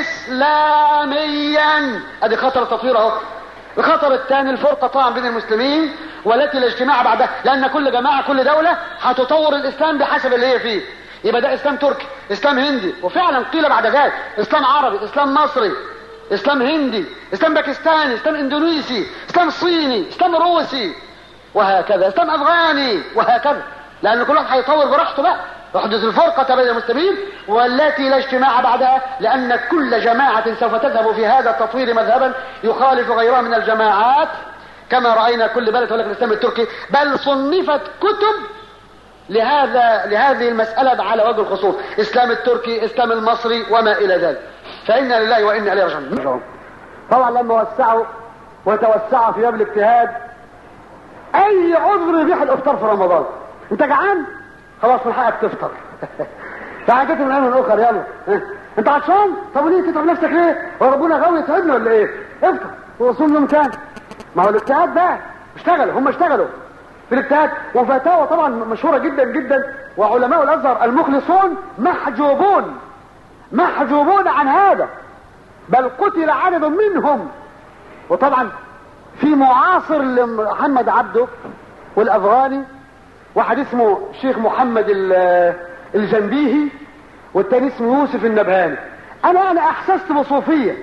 إسلاميا ادي خطر التطوير اهو الخطر الثاني الفرقة طبعا بين المسلمين والتي الاجتماع بعدها لأن كل جماعة كل دولة هتطور الإسلام بحسب اللي هي فيه يبقى ده إسلام تركي إسلام هندي وفعلا قيل بعد ذلك إسلام عربي إسلام مصري إسلام هندي إسلام باكستاني إسلام إندونيسي إسلام صيني إسلام روسي وهكذا إسلام أفغاني وهكذا لأن كل واحد هيطور براحته بقى يحدث الفرقة بين المسلمين والتي لا اجتماع بعدها لأن كل جماعة سوف تذهب في هذا التطوير مذهبا يخالف غيرها من الجماعات كما رأينا كل بلد هناك الإسلام التركي بل صنفت كتب لهذا لهذه المسألة على وجه الخصوص إسلام التركي إسلام المصري وما إلى ذلك فإنا لله وإنا إليه راجعون طبعا لما وسعوا وتوسعوا في باب الاجتهاد أي عذر يبيح الإفطار في رمضان أنت جعان خلاص من حقك تفطر تعال كده من ايام اخر يلا انت عطشان طب وليه تتعب نفسك ليه هو ربنا غاوي يتعبنا ولا ايه افطر وصوم يوم كام ما هو الاجتهاد ده اشتغلوا هم اشتغلوا في الاجتهاد وفتاوى طبعا مشهوره جدا جدا وعلماء الازهر المخلصون محجوبون محجوبون عن هذا بل قتل عدد منهم وطبعا في معاصر لمحمد عبده والافغاني واحد اسمه الشيخ محمد الجنبيهي والتاني اسمه يوسف النبهاني انا انا احسست بصوفية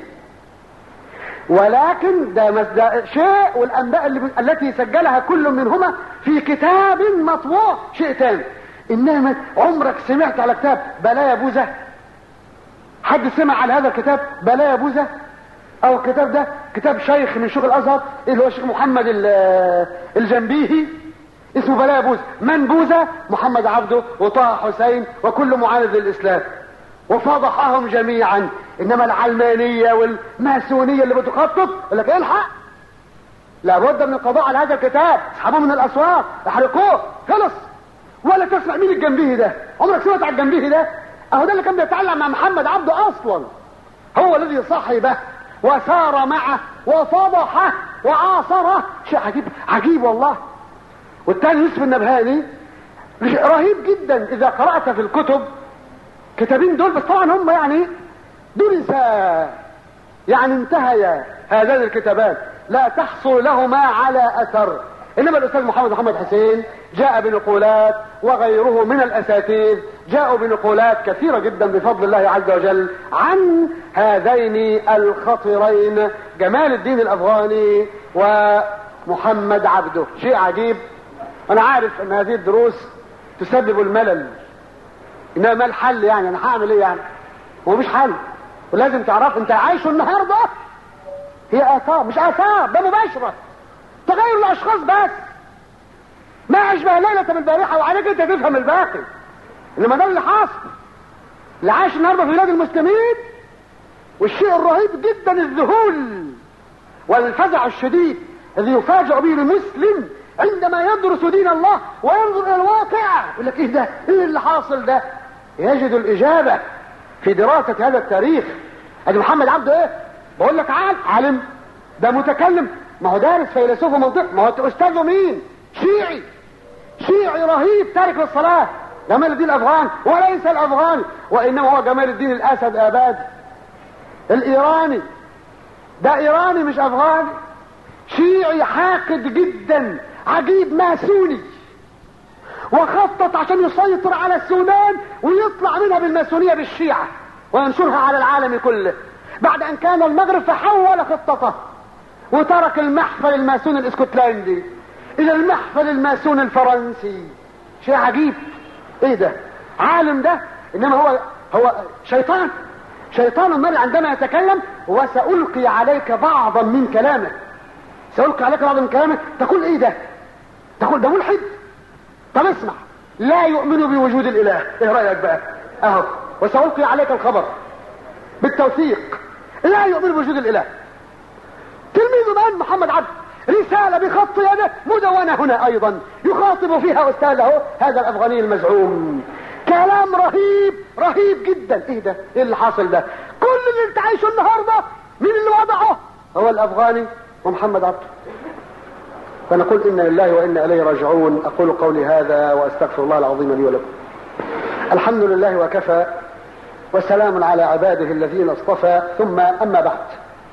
ولكن ده, ده شيء والانباء اللي التي سجلها كل منهما في كتاب مطبوع شيء تاني انما عمرك سمعت على كتاب بلايا بوزة حد سمع على هذا الكتاب بلايا بوزة او الكتاب ده كتاب شيخ من شيوخ الازهر اللي هو الشيخ محمد الجنبيهي اسمه بلايا بوزة من بوزة محمد عبده وطه حسين وكل معاند للإسلام وفضحهم جميعا إنما العلمانية والماسونية اللي بتخطط يقول لك الحق لابد من القضاء على هذا الكتاب اسحبوه من الأسواق احرقوه خلص ولا تسمع مين الجنبيه ده عمرك سمعت على الجنبيه ده اهو ده اللي كان بيتعلم مع محمد عبده اصلا هو الذي صحبه وسار معه وفضحه وعاصره شيء عجيب عجيب والله والثاني يوسف النبهاني رهيب جدا اذا قرأت في الكتب كتابين دول بس طبعا هم يعني درسا يعني انتهيا هذان الكتابان لا تحصل لهما على اثر انما الاستاذ محمد محمد حسين جاء بنقولات وغيره من الاساتذه جاءوا بنقولات كثيره جدا بفضل الله عز وجل عن هذين الخطرين جمال الدين الافغاني ومحمد عبده شيء عجيب انا عارف ان هذه الدروس تسبب الملل انما ما الحل يعني انا هعمل ايه يعني هو مش حل ولازم تعرف انت عايشه النهارده هي اثار مش اثار ده مباشره تغير الاشخاص بس ما اشبه ليله بالبارحه وعليك انت تفهم الباقي انما ده اللي حاصل اللي عايش النهارده في بلاد المسلمين والشيء الرهيب جدا الذهول والفزع الشديد الذي يفاجأ به المسلم عندما يدرس دين الله وينظر الى الواقع يقول لك ايه ده ايه اللي حاصل ده يجد الاجابه في دراسه هذا التاريخ ادي محمد عبده ايه بقول لك عالم عالم ده متكلم ما هو دارس فيلسوف ومنطق ما هو استاذه مين شيعي شيعي رهيب تارك للصلاه جمال الدين الافغان وليس الافغاني وانما هو جمال الدين الاسد اباد الايراني ده ايراني مش افغاني شيعي حاقد جدا عجيب ماسوني وخطط عشان يسيطر على السودان ويطلع منها بالماسونية بالشيعة وينشرها على العالم كله بعد ان كان المغرب فحول خطته وترك المحفل الماسوني الاسكتلندي الى المحفل الماسوني الفرنسي شيء عجيب ايه ده عالم ده انما هو هو شيطان شيطان مرء عندما يتكلم وسألقي عليك بعضا من كلامه سألقي عليك بعضا من كلامه تقول ايه ده تقول ده ملحد طب اسمع لا يؤمن بوجود الاله ايه رايك بقى اهو وسألقي عليك الخبر بالتوثيق لا يؤمن بوجود الاله تلميذه الان محمد عبد رسالة بخط يده مدونة هنا ايضا يخاطب فيها استاذه هذا الافغاني المزعوم كلام رهيب رهيب جدا ايه ده ايه اللي حاصل ده كل اللي انت عايشه النهارده مين اللي وضعه هو الافغاني ومحمد عبده فنقول انا لله وانا اليه راجعون اقول قولي هذا واستغفر الله العظيم لي ولكم الحمد لله وكفى وسلام على عباده الذين اصطفى ثم اما بعد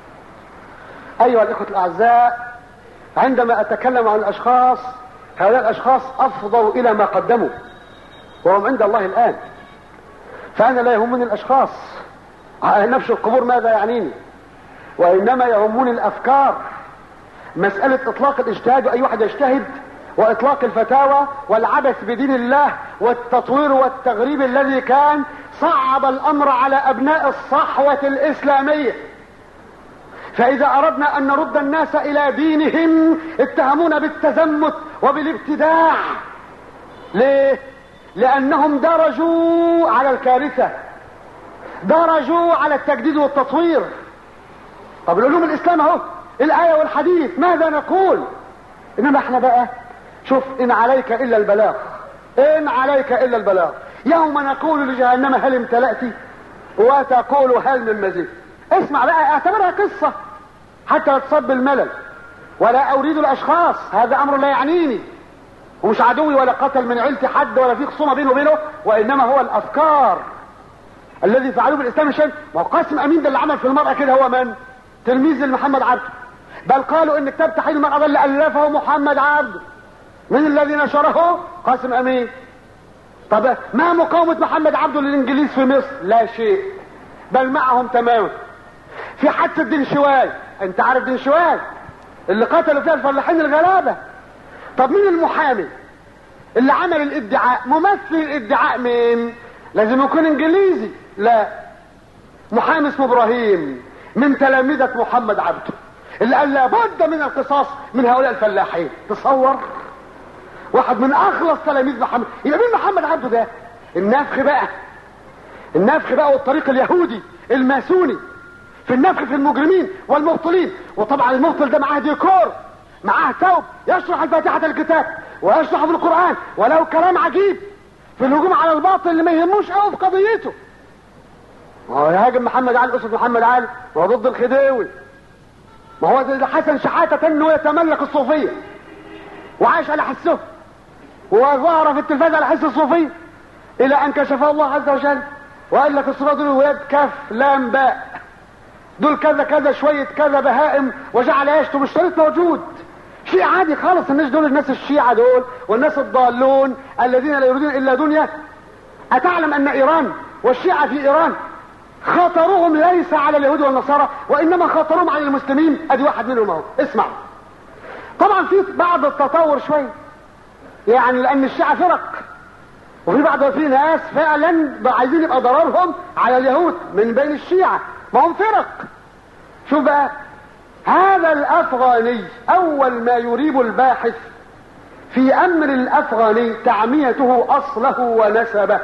ايها الاخوه الاعزاء عندما اتكلم عن الاشخاص هؤلاء الاشخاص افضوا الى ما قدموا وهم عند الله الان فانا لا يهمني الاشخاص نفس القبور ماذا يعنيني وانما يهمني الافكار مسألة اطلاق الاجتهاد واي واحد يجتهد واطلاق الفتاوى والعبث بدين الله والتطوير والتغريب الذي كان صعب الامر على ابناء الصحوة الاسلامية فاذا اردنا ان نرد الناس الى دينهم اتهمونا بالتزمت وبالابتداع ليه لانهم درجوا على الكارثة درجوا على التجديد والتطوير طب العلوم الاسلام اهو الايه والحديث ماذا نقول انما احنا بقى شوف ان عليك الا البلاغ ان عليك الا البلاغ يوم نقول لجهنم هل امتلأت وتقول هل من مزيد اسمع بقى اعتبرها قصة حتى لا تصب الملل ولا اريد الاشخاص هذا امر لا يعنيني ومش عدوي ولا قتل من عيلتي حد ولا في خصومه بينه وبينه وانما هو الافكار الذي فعلوه بالاسلام شيء ما هو قاسم امين ده اللي عمل في المرأة كده هو من تلميذ لمحمد عبده بل قالوا ان كتاب تحرير المرأة ده اللي الفه محمد عبده من الذي نشره قاسم امين طب ما مقاومة محمد عبده للانجليز في مصر لا شيء بل معهم تماما في حادثة دين شواي انت عارف دين شواي اللي قتلوا فيها الفلاحين الغلابة طب مين المحامي اللي عمل الادعاء ممثل الادعاء مين لازم يكون انجليزي لا محامي اسمه ابراهيم من تلامذة محمد عبده اللي قال لابد من القصاص من هؤلاء الفلاحين تصور واحد من اخلص تلاميذ محمد يبقى مين محمد عبده ده النفخ بقى النفخ بقى والطريق اليهودي الماسوني في النفخ في المجرمين والمبطلين وطبعا المبطل ده معاه ديكور معاه ثوب يشرح الفاتحة الكتاب ويشرح في القرآن ولو كلام عجيب في الهجوم على الباطل اللي ما يهموش قوي في قضيته ما هو يهاجم محمد علي اسره محمد علي وهو ضد الخديوي ما هو ده حسن شحاتة انه يتملك الصوفية وعاش على حسه وظهر في التلفاز على حس الصوفية الى ان كشفه الله عز وجل وقال لك الصوفية دول ولاد كف لام باء دول كذا كذا شوية كذا بهائم وجعل يشتم الشريط موجود شيء عادي خالص الناس دول الناس الشيعة دول والناس الضالون الذين لا يريدون الا دنيا اتعلم ان ايران والشيعة في ايران خطرهم ليس على اليهود والنصارى وانما خطرهم على المسلمين ادي واحد منهم اهو اسمع طبعا في بعض التطور شويه يعني لان الشيعة فرق وفي بعض في ناس فعلا عايزين يبقى ضررهم على اليهود من بين الشيعة ما هم فرق شوف بقى هذا الافغاني اول ما يريب الباحث في امر الافغاني تعميته اصله ونسبه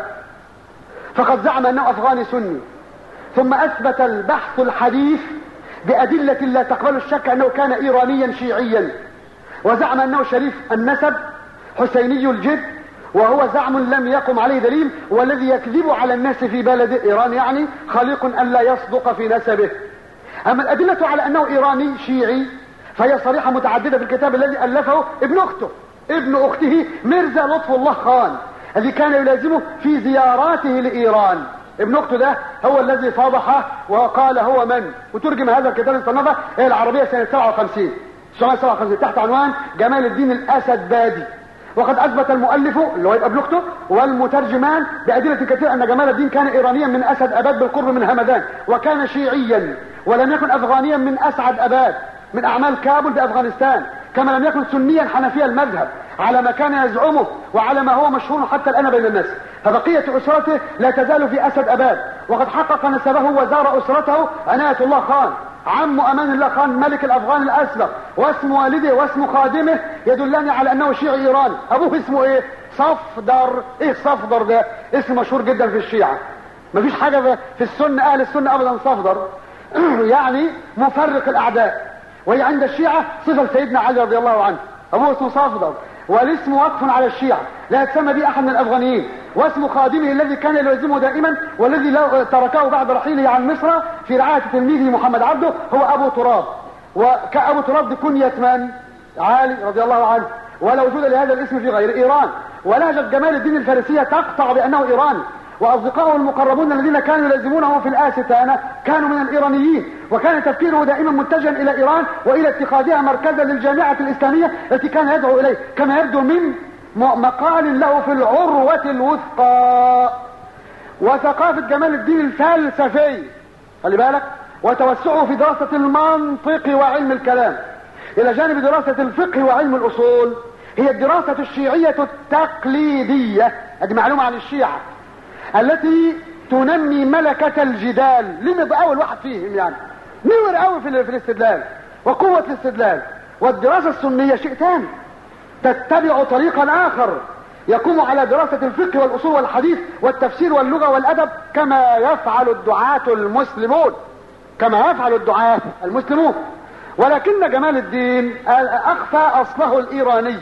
فقد زعم انه افغاني سني ثم اثبت البحث الحديث بادلة لا تقبل الشك انه كان ايرانيا شيعيا وزعم انه شريف النسب حسيني الجد وهو زعم لم يقم عليه دليل والذي يكذب على الناس في بلد ايران يعني خليق ان لا يصدق في نسبه اما الادلة على انه ايراني شيعي فهي صريحة متعددة في الكتاب الذي الفه ابن اخته ابن اخته ميرزا لطف الله خان الذي كان يلازمه في زياراته لايران ابن اخته ده هو الذي فضحه وقال هو من وترجم هذا الكتاب الصنفة هي العربية سنة 57 1957 تحت عنوان جمال الدين الاسد بادي وقد اثبت المؤلف اللي هو يبقى ابن اخته والمترجمان بادله كثيره ان جمال الدين كان ايرانيا من اسد اباد بالقرب من همدان وكان شيعيا ولم يكن افغانيا من اسعد اباد من اعمال كابل بافغانستان كما لم يكن سنيا حنفي المذهب على ما كان يزعمه وعلى ما هو مشهور حتى الان بين الناس فبقية اسرته لا تزال في اسد اباد وقد حقق نسبه وزار اسرته عناية الله خان عم امان الله خان ملك الافغان الاسبق واسم والده واسم خادمه يدلني على انه شيعي ايراني ابوه اسمه ايه صفدر ايه صفدر ده اسم مشهور جدا في الشيعة مفيش حاجة في السنة اهل السنة ابدا صفدر يعني مفرق الاعداء وهي عند الشيعة صفة سيدنا علي رضي الله عنه أبوه اسمه صافدر والاسم وقف على الشيعة لا يتسمى به أحد من الأفغانيين واسم خادمه الذي كان يلزمه دائما والذي تركه بعد رحيله عن مصر في رعاية تلميذه محمد عبده هو أبو تراب وكأبو تراب دي كنية من؟ علي رضي الله عنه ولا وجود لهذا الاسم في غير إيران ولهجة جمال الدين الفارسية تقطع بأنه إيراني وأصدقائه المقربون الذين كانوا يلازمونه في الآستانة كانوا من الإيرانيين وكان تفكيره دائما متجها إلى إيران وإلى اتخاذها مركزا للجامعة الإسلامية التي كان يدعو إليه كما يبدو من مقال له في العروة الوثقى وثقافة جمال الدين الفلسفي خلي بالك وتوسعه في دراسة المنطق وعلم الكلام إلى جانب دراسة الفقه وعلم الأصول هي الدراسة الشيعية التقليدية هذه معلومة عن الشيعة التي تنمي ملكة الجدال لمض اول واحد فيهم يعني نور قوي في, في الاستدلال وقوة الاستدلال والدراسة السنية شيء ثاني تتبع طريقا اخر يقوم على دراسة الفقه والاصول والحديث والتفسير واللغة والادب كما يفعل الدعاة المسلمون كما يفعل الدعاة المسلمون ولكن جمال الدين اخفى اصله الايراني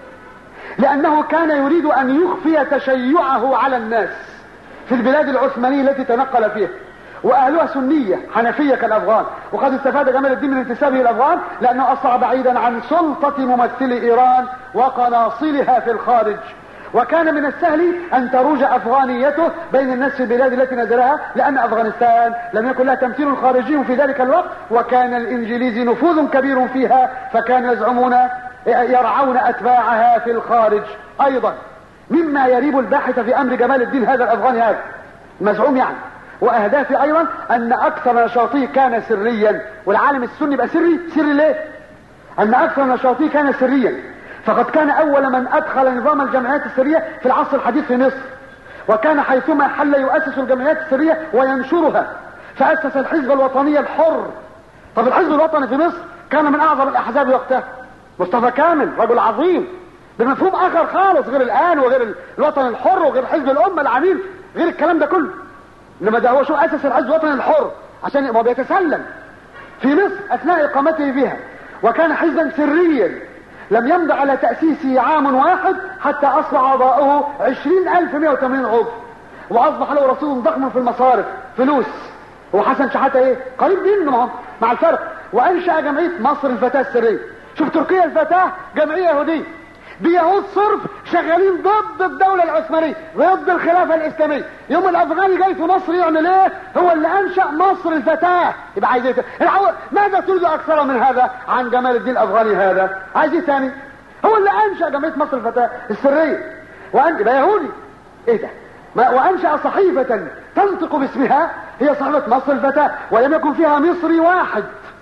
لانه كان يريد ان يخفي تشيعه على الناس في البلاد العثمانية التي تنقل فيها واهلها سنية حنفية كالافغان وقد استفاد جمال الدين من انتسابه الافغان لانه اصبح بعيدا عن سلطة ممثلي ايران وقناصلها في الخارج وكان من السهل ان تروج افغانيته بين الناس في البلاد التي نزلها لان افغانستان لم يكن لها تمثيل خارجي في ذلك الوقت وكان الانجليزي نفوذ كبير فيها فكانوا يزعمون يرعون اتباعها في الخارج ايضا مما يريب الباحث في امر جمال الدين هذا الافغاني هذا مزعوم يعني واهدافه ايضا ان اكثر نشاطه كان سريا والعالم السني يبقى سري سري ليه ان اكثر نشاطه كان سريا فقد كان اول من ادخل نظام الجمعيات السرية في العصر الحديث في مصر وكان حيثما حل يؤسس الجمعيات السرية وينشرها فاسس الحزب الوطني الحر طب الحزب الوطني في مصر كان من اعظم الاحزاب وقتها مصطفى كامل رجل عظيم بمفهوم اخر خالص غير الان وغير الوطن الحر وغير حزب الامه العميل غير الكلام ده كله انما ده هو شو اسس الحزب الوطني الحر عشان يبقى بيتسلم في مصر اثناء اقامته فيها وكان حزبا سريا لم يمض على تأسيسه عام واحد حتى أصبح أعضاؤه عشرين ألف مئة وثمانين عضو وأصبح له رصيد ضخم في المصارف فلوس هو حسن شحاتة إيه قريب منه مع الفرق وأنشأ جمعية مصر الفتاة السرية شوف تركيا الفتاة جمعية يهودية بيهود صرف شغالين ضد الدولة العثمانية ضد الخلافة الإسلامية يوم الأفغاني جاي في مصر يعمل إيه هو اللي أنشأ مصر الفتاة يبقى عايز إيه ماذا تريد أكثر من هذا عن جمال الدين الأفغاني هذا عايز إيه ثاني هو اللي أنشأ جمعية مصر الفتاة السرية وأن يبقى يهودي إيه ده وأنشأ صحيفة تنطق باسمها هي صحيفة مصر الفتاة ولم يكن فيها مصري واحد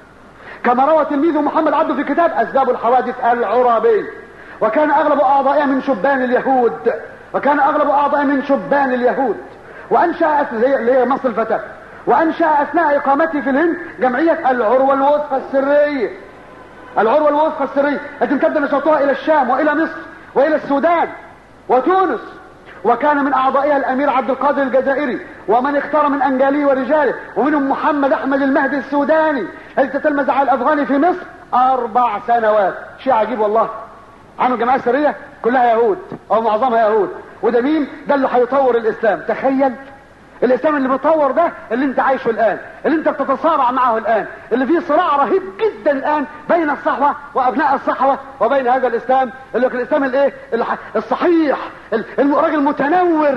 كما روى تلميذه محمد عبده في كتاب أسباب الحوادث العرابي وكان اغلب اعضائها من شبان اليهود وكان اغلب اعضائها من شبان اليهود وانشا اللي هي مصر الفتاه وانشا اثناء اقامته في الهند جمعيه العروه الوثقى السريه العروه الوثقى السريه التي امتد نشاطها الى الشام والى مصر والى السودان وتونس وكان من اعضائها الامير عبد القادر الجزائري ومن اختار من انجاليه ورجاله ومنهم محمد احمد المهدي السوداني الذي تتلمذ على الافغاني في مصر اربع سنوات شيء عجيب والله عمل جماعة سرية كلها يهود او معظمها يهود وده مين ده اللي هيطور الاسلام تخيل الاسلام اللي بيطور ده اللي انت عايشه الان اللي انت بتتصارع معه الان اللي فيه صراع رهيب جدا الان بين الصحوة وابناء الصحوة وبين هذا الاسلام اللي هو الاسلام الايه الصحيح الراجل المتنور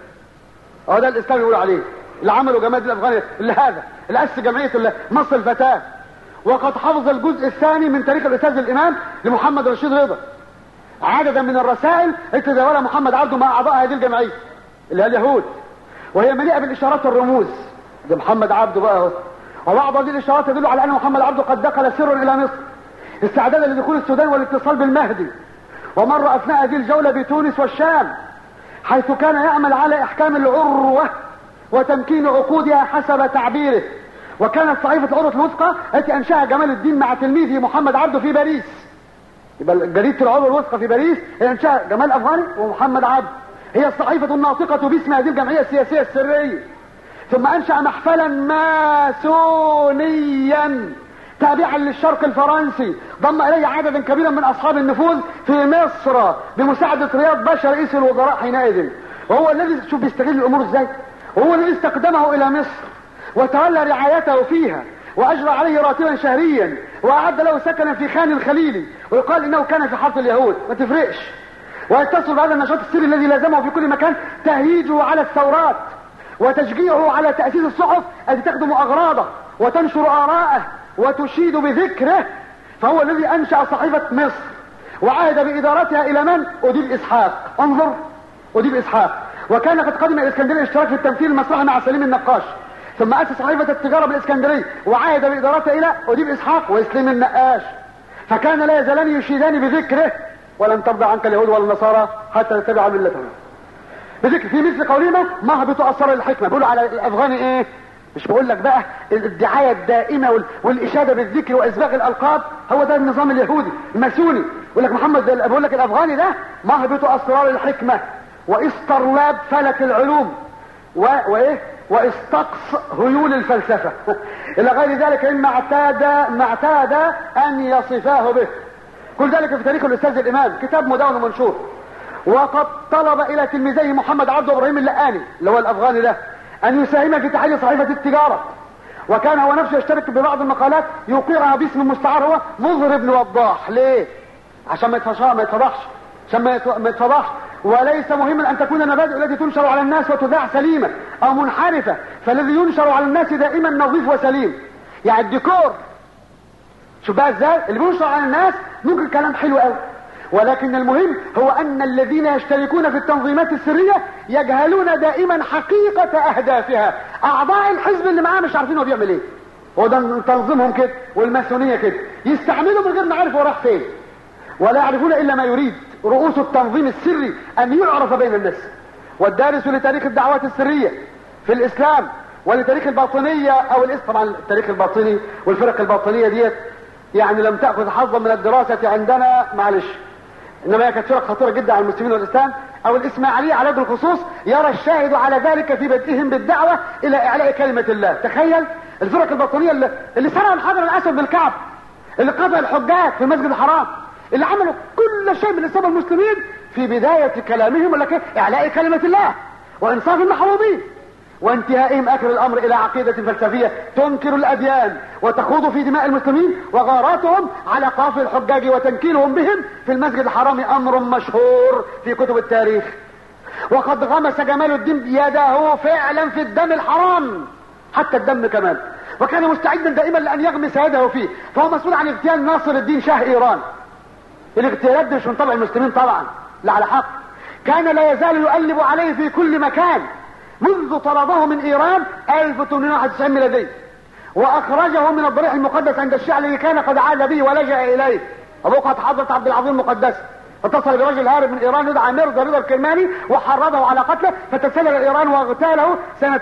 هو ده الاسلام يقول عليه اللي عمله جماعة الافغاني اللي هذا اللي اسس جمعية مصر الفتاة وقد حفظ الجزء الثاني من تاريخ الاستاذ الامام لمحمد رشيد رضا عددا من الرسائل تداولها محمد عبده مع اعضاء هذه الجمعيه اللي هي اليهود وهي مليئه بالاشارات والرموز ده محمد عبده بقى اهو وبعض هذه الاشارات تدل على ان محمد عبده قد دخل سرا الى مصر استعدادا لدخول السودان والاتصال بالمهدي ومر اثناء هذه الجوله بتونس والشام حيث كان يعمل على احكام العروه وتمكين عقودها حسب تعبيره وكانت صحيفه العروه الوثقى التي انشاها جمال الدين مع تلميذه محمد عبده في باريس يبقى جريدة العروة الوثقى في باريس هي انشاء جمال افغاني ومحمد عبد هي الصحيفة الناطقة باسم هذه الجمعية السياسية السرية ثم انشأ محفلا ماسونيا تابعا للشرق الفرنسي ضم اليه عددا كبيرا من اصحاب النفوذ في مصر بمساعدة رياض باشا رئيس الوزراء حينئذ وهو الذي شوف بيستغل الامور ازاي وهو الذي استقدمه الى مصر وتولى رعايته فيها واجرى عليه راتبا شهريا واعد له سكنا في خان الخليلي ويقال انه كان في حرب اليهود ما تفرقش ويتصل بهذا النشاط السري الذي لازمه في كل مكان تهييجه على الثورات وتشجيعه على تأسيس الصحف التي تخدم أغراضه وتنشر آراءه وتشيد بذكره فهو الذي أنشأ صحيفة مصر وعهد بإدارتها إلى من؟ أديب إسحاق انظر أديب إسحاق وكان قد قدم الإسكندرية اشتراك في التمثيل المسرحي مع سليم النقاش ثم أسس صحيفة التجارة بالإسكندرية وعهد بإدارتها إلى أديب إسحاق وإسلام النقاش فكان لا يزالان يشيدان بذكره ولن ترضى عنك اليهود ولا النصارى حتى تتبع ملتهم بذكر في مثل قولهما ما هبطوا أسرار الحكمة بيقولوا على الأفغان إيه مش بقول لك بقى الدعاية الدائمة وال... والإشادة بالذكر وإسباغ الألقاب هو ده النظام اليهودي الماسوني يقول لك محمد بقول لك الأفغاني ده ما هبطوا أسرار الحكمة وإسطرلاب فلك العلوم و... وإيه واستقص هيول الفلسفة إلى غير ذلك إما اعتاد ما اعتاد أن يصفاه به كل ذلك في تاريخ الأستاذ الإمام كتاب مدون ومنشور وقد طلب إلى تلميذيه محمد عبد إبراهيم اللقاني اللي هو الأفغاني ده أن يساهم في تحرير صحيفة التجارة وكان هو نفسه يشترك ببعض المقالات يوقعها باسم مستعار هو مظهر بن وضاح ليه؟ عشان ما يتفشى ما يتفضحش عشان ما يتفضحش وليس مهما ان تكون المبادئ التي تنشر على الناس وتذاع سليمة او منحرفة فالذي ينشر على الناس دائما نظيف وسليم يعني الديكور شوف بقى ازاي اللي بينشر على الناس ممكن كلام حلو قوي ولكن المهم هو ان الذين يشتركون في التنظيمات السرية يجهلون دائما حقيقة اهدافها اعضاء الحزب اللي معاه مش عارفين هو بيعمل ايه هو ده تنظيمهم كده والماسونية كده يستعملوا من غير ما يعرف هو راح فين ولا يعرفون الا ما يريد رؤوس التنظيم السري ان يعرف بين الناس والدارس لتاريخ الدعوات السرية في الاسلام ولتاريخ الباطنية او الاسم طبعا التاريخ الباطني والفرق الباطنية ديت يعني لم تأخذ حظا من الدراسة عندنا معلش انما هي كانت فرق خطيرة جدا على المسلمين والاسلام او الاسماعيلية على وجه الخصوص يرى الشاهد على ذلك في بدئهم بالدعوة الى اعلاء كلمة الله تخيل الفرق الباطنية اللي, اللي سرقوا الحجر الاسود بالكعب اللي قطع الحجاج في المسجد الحرام اللي عملوا كل شيء من اسباب المسلمين في بداية كلامهم لك اعلاء كلمة الله وانصاف المحرومين وانتهائهم اخر الامر الى عقيدة فلسفية تنكر الاديان وتخوض في دماء المسلمين وغاراتهم على قاف الحجاج وتنكيلهم بهم في المسجد الحرام امر مشهور في كتب التاريخ وقد غمس جمال الدين يده فعلا في الدم الحرام حتى الدم كمان وكان مستعدا دائما لان يغمس يده فيه فهو مسؤول عن اغتيال ناصر الدين شاه ايران الاغتيالات دي مش من طبع المسلمين طبعا لا على حق كان لا يزال يقلب عليه في كل مكان منذ طرده من ايران 1891 ميلادي واخرجه من الضريح المقدس عند الشيعة الذي كان قد عاد به ولجأ اليه وبقعة حضرة عبد العظيم المقدسة اتصل برجل هارب من ايران يدعى ميرزا رضا الكرماني وحرضه على قتله فتسلل ايران واغتاله سنة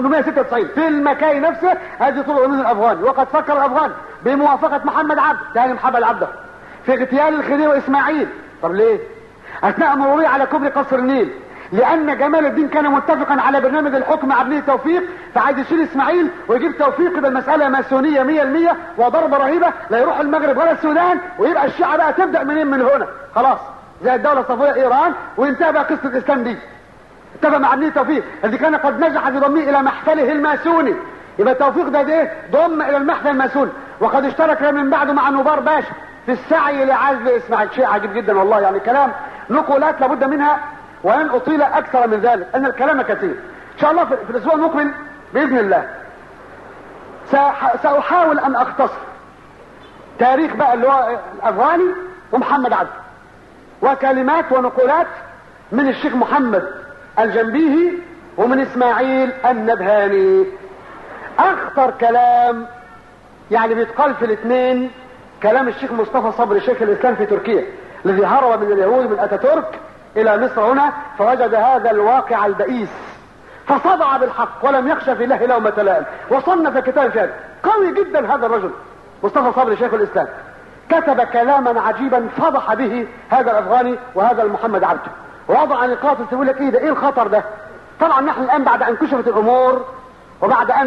896 في المكان نفسه هذه طلع من الافغان وقد فكر الافغان بموافقة محمد عبد ثاني محمد عبده في اغتيال الخديوي واسماعيل طب ليه اثناء مروري على كوبري قصر النيل لان جمال الدين كان متفقا على برنامج الحكم عبد توفيق فعايز يشيل اسماعيل ويجيب توفيق يبقى المساله ماسونيه 100% وضربه رهيبه لا يروح المغرب ولا السودان ويبقى الشيعه بقى تبدا منين من هنا خلاص زي الدوله الصفويه ايران وانتهى بقى قصه الاسلام دي اتفق مع ابن توفيق الذي كان قد نجح في ضمه الى محفله الماسوني يبقى توفيق ده ايه ضم الى المحفل الماسوني وقد اشترك من بعده مع نوبار باشا في السعي لعزل اسماعيل شيء عجيب جدا والله يعني كلام نقولات لابد منها ولن اطيل اكثر من ذلك ان الكلام كثير ان شاء الله في الاسبوع المقبل باذن الله ساحاول ان اختصر تاريخ بقى اللي هو الافغاني ومحمد عبد وكلمات ونقولات من الشيخ محمد الجنبيهي ومن اسماعيل النبهاني اخطر كلام يعني بيتقال في الاثنين كلام الشيخ مصطفى صبري شيخ الاسلام في تركيا الذي هرب من اليهود من اتاتورك الى مصر هنا فوجد هذا الواقع البئيس فصدع بالحق ولم يخشى في الله لومة لائم وصنف كتاب في هذا قوي جدا هذا الرجل مصطفى صبري شيخ الاسلام كتب كلاما عجيبا فضح به هذا الافغاني وهذا المحمد عبده ووضع نقاط يقول لك ايه ده ايه الخطر ده طبعا نحن الان بعد ان كشفت الامور وبعد ان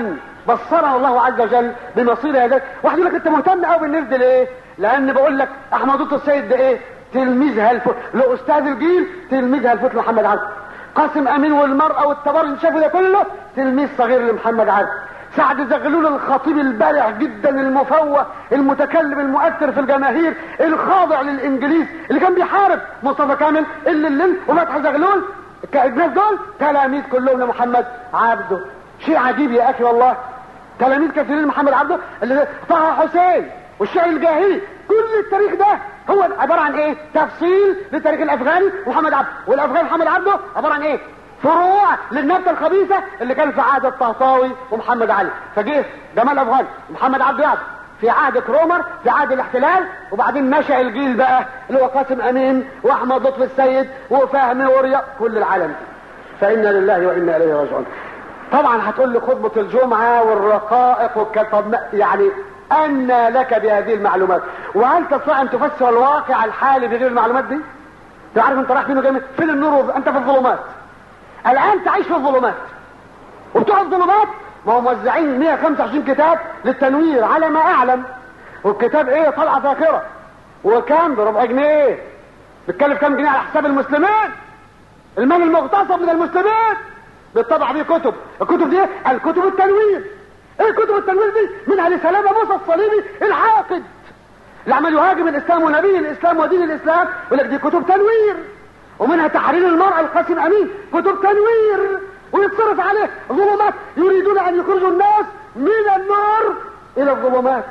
بصرنا الله عز وجل بمصير هذا واحد يقول لك انت مهتم قوي بالناس دي ليه لان بقول لك احمد لطفي السيد ده ايه تلميذها الفت لو استاذ الجيل تلميذها الفت محمد عبد قاسم امين والمرأة والتبر اللي شافه ده كله تلميذ صغير لمحمد عبد سعد زغلول الخطيب البارع جدا المفوه المتكلم المؤثر في الجماهير الخاضع للانجليز اللي كان بيحارب مصطفى كامل اللي الليل وفتحي زغلول الناس دول تلاميذ كلهم لمحمد عبده شيء عجيب يا اخي والله تلاميذ كثيرين لمحمد عبده اللي طه حسين والشيعي الجاهلي كل التاريخ ده هو عباره عن ايه تفصيل لتاريخ الافغاني محمد عبده والافغاني محمد عبده عباره عن ايه فروع للنبته الخبيثه اللي كان في عهد الطهطاوي ومحمد علي فجه جمال افغاني محمد عبده يعبد في عهد كرومر في عهد الاحتلال وبعدين نشا الجيل بقى اللي هو قاسم امين واحمد لطفي السيد وفهمي وريا كل العالم فانا لله وانا اليه راجعون طبعا هتقول لي خطبه الجمعه والرقائق والكتب يعني أن لك بهذه المعلومات وهل تستطيع أن تفسر الواقع الحالي بغير المعلومات دي تعرف انت رايح فين وجاي فين النور انت في الظلمات الان تعيش في الظلمات وبتوع الظلمات ما هم موزعين 125 كتاب للتنوير على ما اعلم والكتاب ايه طلعه فاخره وكام بربع جنيه بتكلف كام جنيه على حساب المسلمين المال المغتصب من المسلمين بيطبع بيه كتب الكتب دي الكتب التنوير ايه كتب التنوير دي منها لسلامه موسى الصليبي الحاقد اللي عمال يهاجم الاسلام ونبي الاسلام ودين الاسلام يقول لك دي كتب تنوير ومنها تحرير المرأة القاسم امين كتب تنوير ويتصرف عليه ظلمات يريدون ان يخرجوا الناس من النور الى الظلمات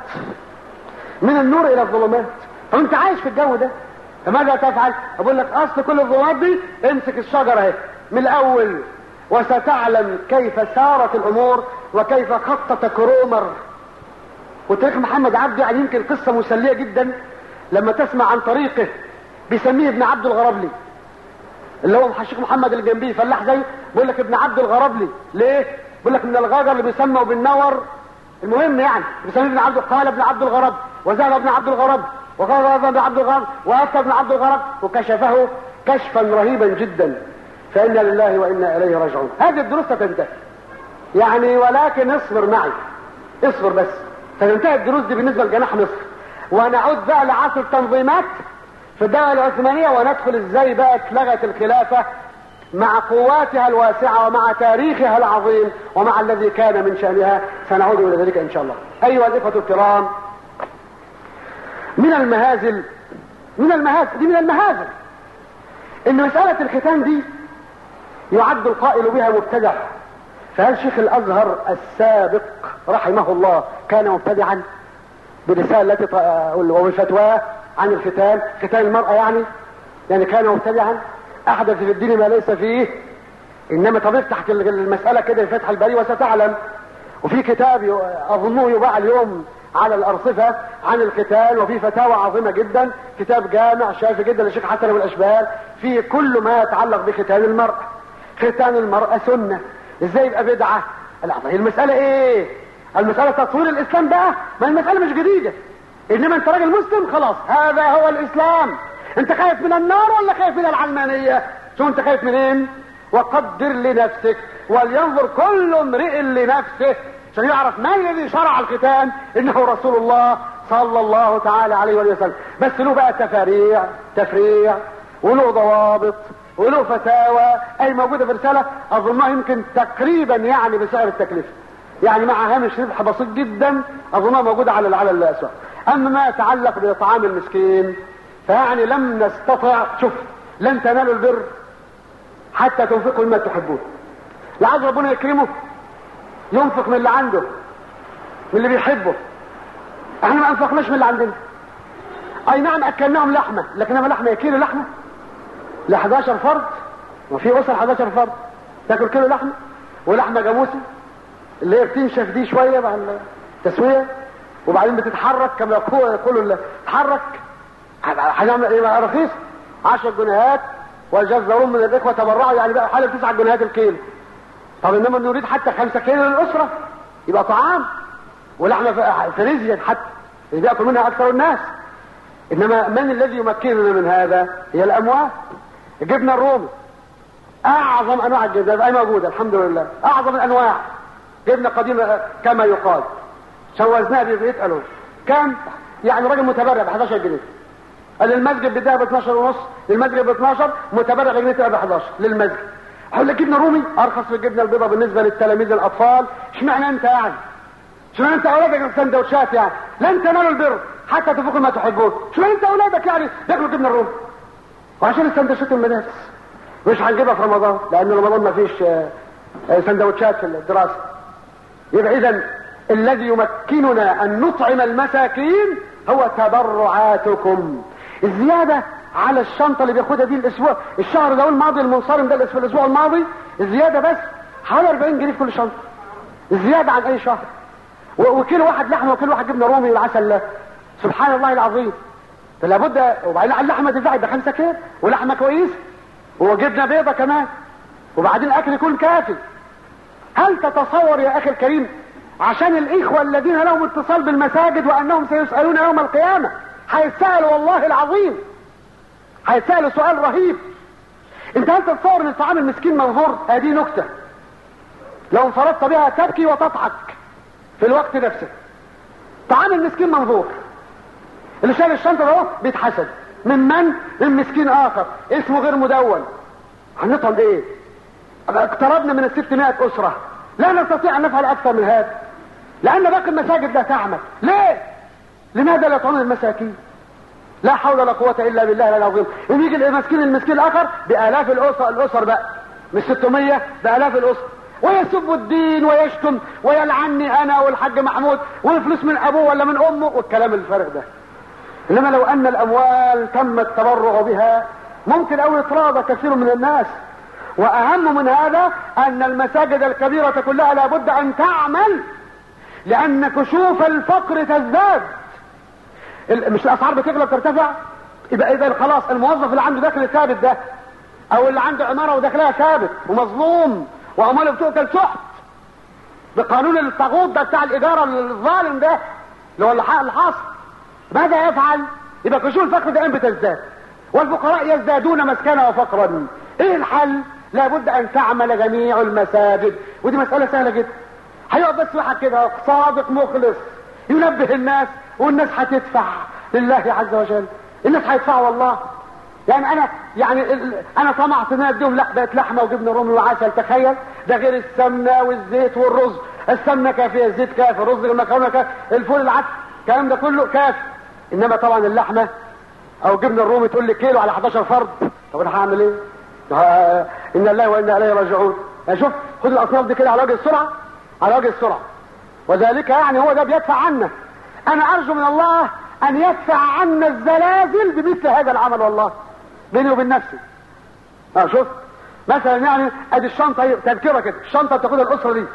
من النور الى الظلمات طب انت عايش في الجو ده فماذا تفعل اقول لك اصل كل الظلمات دي امسك الشجره اهي من الاول وستعلم كيف سارت الامور وكيف خطط كرومر وتاريخ محمد عبده يعني يمكن قصه مسليه جدا لما تسمع عن طريقه بيسميه ابن عبد الغربلي اللي هو الشيخ محمد اللي جنبيه فلاح زي بيقول لك ابن عبد الغربلي ليه؟ بيقول لك من الغجر اللي بيسموا بالنور المهم يعني بيسميه ابن عبد قال ابن عبد الغرب وزاد ابن عبد الغرب وقال ابن عبد الغرب وافتى ابن عبد الغرب وكشفه كشفا رهيبا جدا فانا لله وانا اليه راجعون هذه الدروس ستنتهي يعني ولكن اصبر معي اصبر بس فتنتهي الدروس دي بالنسبه لجناح مصر ونعود بقى لعصر التنظيمات في الدولة العثمانية وندخل ازاي بقى اتلغت الخلافة مع قواتها الواسعة ومع تاريخها العظيم ومع الذي كان من شأنها سنعود إلى ذلك إن شاء الله أيها الإخوة الكرام من المهازل من المهازل دي من المهازل إن مسألة الختان دي يعد القائل بها مبتدع فهل شيخ الأزهر السابق رحمه الله كان مبتدعا برسالة التي وبفتواه عن الختان ختان المرأة يعني يعني كان مبتدعا احدث في الدين ما ليس فيه انما طب افتح المسألة كده في فتح البري وستعلم وفي كتاب اظنه يباع اليوم على الارصفة عن الختان وفي فتاوى عظيمة جدا كتاب جامع شافي جدا للشيخ حسن والاشبال فيه كل ما يتعلق بختان المرأة ختان المرأة سنة ازاي يبقى بدعة لا هي المسألة ايه المسألة تطوير الاسلام بقى ما المسألة مش جديدة انما انت راجل مسلم خلاص هذا هو الاسلام انت خايف من النار ولا خايف من العلمانية شو انت خايف منين وقدر لنفسك ولينظر كل امرئ لنفسه عشان يعرف من الذي شرع الختان انه رسول الله صلى الله تعالى عليه وسلم بس له بقى تفاريع تفريع وله ضوابط وله فتاوى اي موجودة في رسالة اظنها يمكن تقريبا يعني بسعر التكلفة يعني مع هامش ربح بسيط جدا اظنها موجودة على على الاسواق اما ما يتعلق باطعام المسكين فيعني لم نستطع شوف لن تنالوا البر حتى تنفقوا مما تحبون لعايز ربنا يكرمه ينفق من اللي عنده من اللي بيحبه احنا ما انفقناش من اللي عندنا اي نعم اكلناهم لحمه لكن لحمه كيلو لحمه ل 11 فرد وفي اسر 11 فرد تاكل كيلو لحمه ولحمه جاموسي اللي هي بتنشف دي شويه مع التسويه وبعدين بتتحرك كما يقولوا تتحرك هنعمل ايه رخيص 10 جنيهات والجزارون من الاخوه تبرعوا يعني بقى حوالي 9 جنيهات الكيلو طب انما نريد حتى 5 كيلو للاسره يبقى طعام ولحمه فريزيا حتى ياكل منها اكثر الناس انما من الذي يمكننا من هذا هي الاموال الجبنه الرومي اعظم انواع الجبنه اي موجوده الحمد لله اعظم الانواع جبنه قديمه كما يقال شوزناها بيسالوا كام يعني راجل متبرع ب 11 جنيه قال المسجد بدايه ب 12 ونص المسجد ب 12 متبرع جنيه تبقى ب 11 للمسجد اقول لك جبنه رومي ارخص من الجبنه البيضاء بالنسبه للتلاميذ الاطفال اشمعنى انت يعني اشمعنى انت اولادك سندوتشات يعني لن تنالوا البر حتى تفوقوا ما تحبون اشمعنى انت اولادك يعني بياكلوا جبنه الرومي وعشان السندوتشات المدارس مش هنجيبها في رمضان لان رمضان ما فيش سندوتشات في الدراسه يبقى اذا الذي يمكننا ان نطعم المساكين هو تبرعاتكم الزيادة على الشنطة اللي بياخدها دي الاسبوع الشهر ده الماضي المنصرم ده في الاسبوع الماضي الزيادة بس حوالي 40 جنيه في كل شنطة الزيادة عن اي شهر وكيلو واحد لحمة وكيلو واحد جبنة رومي والعسل سبحان الله العظيم فلا بد وبعدين اللحمة تزعل ده 5 كيلو ولحمة كويس وجبنة بيضة كمان وبعدين الاكل يكون كافي هل تتصور يا اخي الكريم عشان الاخوة الذين لهم اتصال بالمساجد وانهم سيسألون يوم القيامة هيتسألوا والله العظيم هيتسألوا سؤال رهيب انت هل تتصور ان الطعام المسكين منظور هذه نكتة لو انفردت بها تبكي وتضحك في الوقت نفسه طعام المسكين منظور اللي شال الشنطة ده بيتحسد من من؟ من مسكين اخر اسمه غير مدون هنطعم ايه اقتربنا من الستمائة اسرة لا نستطيع ان نفعل اكثر من هذا لان باقي المساجد لا تعمل ليه لماذا لا تعون المساكين لا حول ولا قوة الا بالله العظيم يوم يجي المسكين المسكين الاخر بالاف الاسر الاسر بقى مش 600 بالاف الاسر ويسب الدين ويشتم ويلعني انا والحاج محمود والفلوس من ابوه ولا من امه والكلام الفارغ ده انما لو ان الاموال تم التبرع بها ممكن او يتراضى كثير من الناس واهم من هذا ان المساجد الكبيرة كلها لابد ان تعمل لان كشوف الفقر تزداد مش الاسعار بتغلى وترتفع يبقى اذا خلاص الموظف اللي عنده دخل ثابت ده او اللي عنده عمارة ودخلها ثابت ومظلوم وامواله بتؤكل سحت بقانون الطاغوت ده بتاع الاجارة الظالم ده اللي هو الحاصل ماذا يفعل يبقى كشوف الفقر دائما بتزداد والفقراء يزدادون مسكنا وفقرا ايه الحل لابد ان تعمل جميع المساجد ودي مسألة سهلة جدا هيقعد بس واحد كده صادق مخلص ينبه الناس والناس هتدفع لله عز وجل الناس هيدفعوا والله يعني انا يعني انا طمعت ان اديهم لا بقت لحمه وجبنه رومي وعسل تخيل ده غير السمنه والزيت والرز السمنه كافيه الزيت كافي الرز المكرونه كافي الفول العدس الكلام ده كله كافي انما طبعا اللحمه او جبنه الرومي تقول لي كيلو على 11 فرد طب انا هعمل ايه؟ ان الله وانا اليه راجعون يعني شوف خد الاصناف دي كده على وجه السرعه على وجه السرعه وذلك يعني هو ده بيدفع عنا انا ارجو من الله ان يدفع عنا الزلازل بمثل هذا العمل والله بيني وبين نفسي اه شوف مثلا يعني ادي الشنطه تذكره كده الشنطه بتاخدها الاسره دي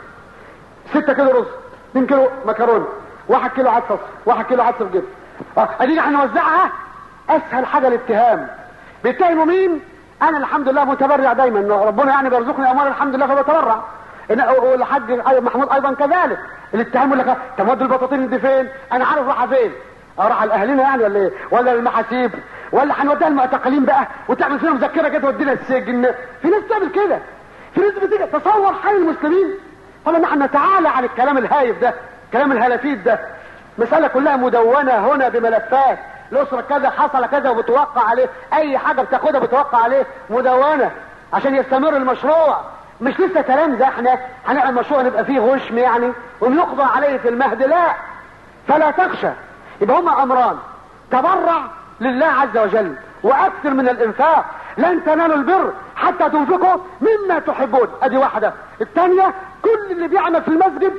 6 كيلو رز 2 كيلو مكرونه 1 كيلو عدس 1 كيلو عدس بجبن اه ادينا هنوزعها اسهل حاجه الاتهام بيتهموا مين انا الحمد لله متبرع دايما ربنا يعني بيرزقني اموال الحمد لله فبتبرع والحاج محمود ايضا كذلك الاتهام يقول لك طب ودي البطاطين دي فين انا عارف راحه فين راح لاهلنا يعني ولا ايه ولا المحاسيب ولا هنوديها المعتقلين بقى وتعمل فينا مذكره كده تودينا السجن في ناس بتعمل كده في ناس بتيجي تصور حال المسلمين طبعا نحن نتعالى عن الكلام الهايف ده الكلام الهلافيت ده مسألة كلها مدونة هنا بملفات الأسرة كذا حصل كذا وبتوقع عليه أي حاجة بتاخدها بتوقع عليه مدونة عشان يستمر المشروع مش لسه كلام ده احنا هنعمل مشروع نبقى فيه غشم يعني ونقضى عليه في المهد لا فلا تخشى يبقى هما أمران تبرع لله عز وجل وأكثر من الإنفاق لن تنالوا البر حتى تنفقوا مما تحبون ادي واحدة الثانية كل اللي بيعمل في المسجد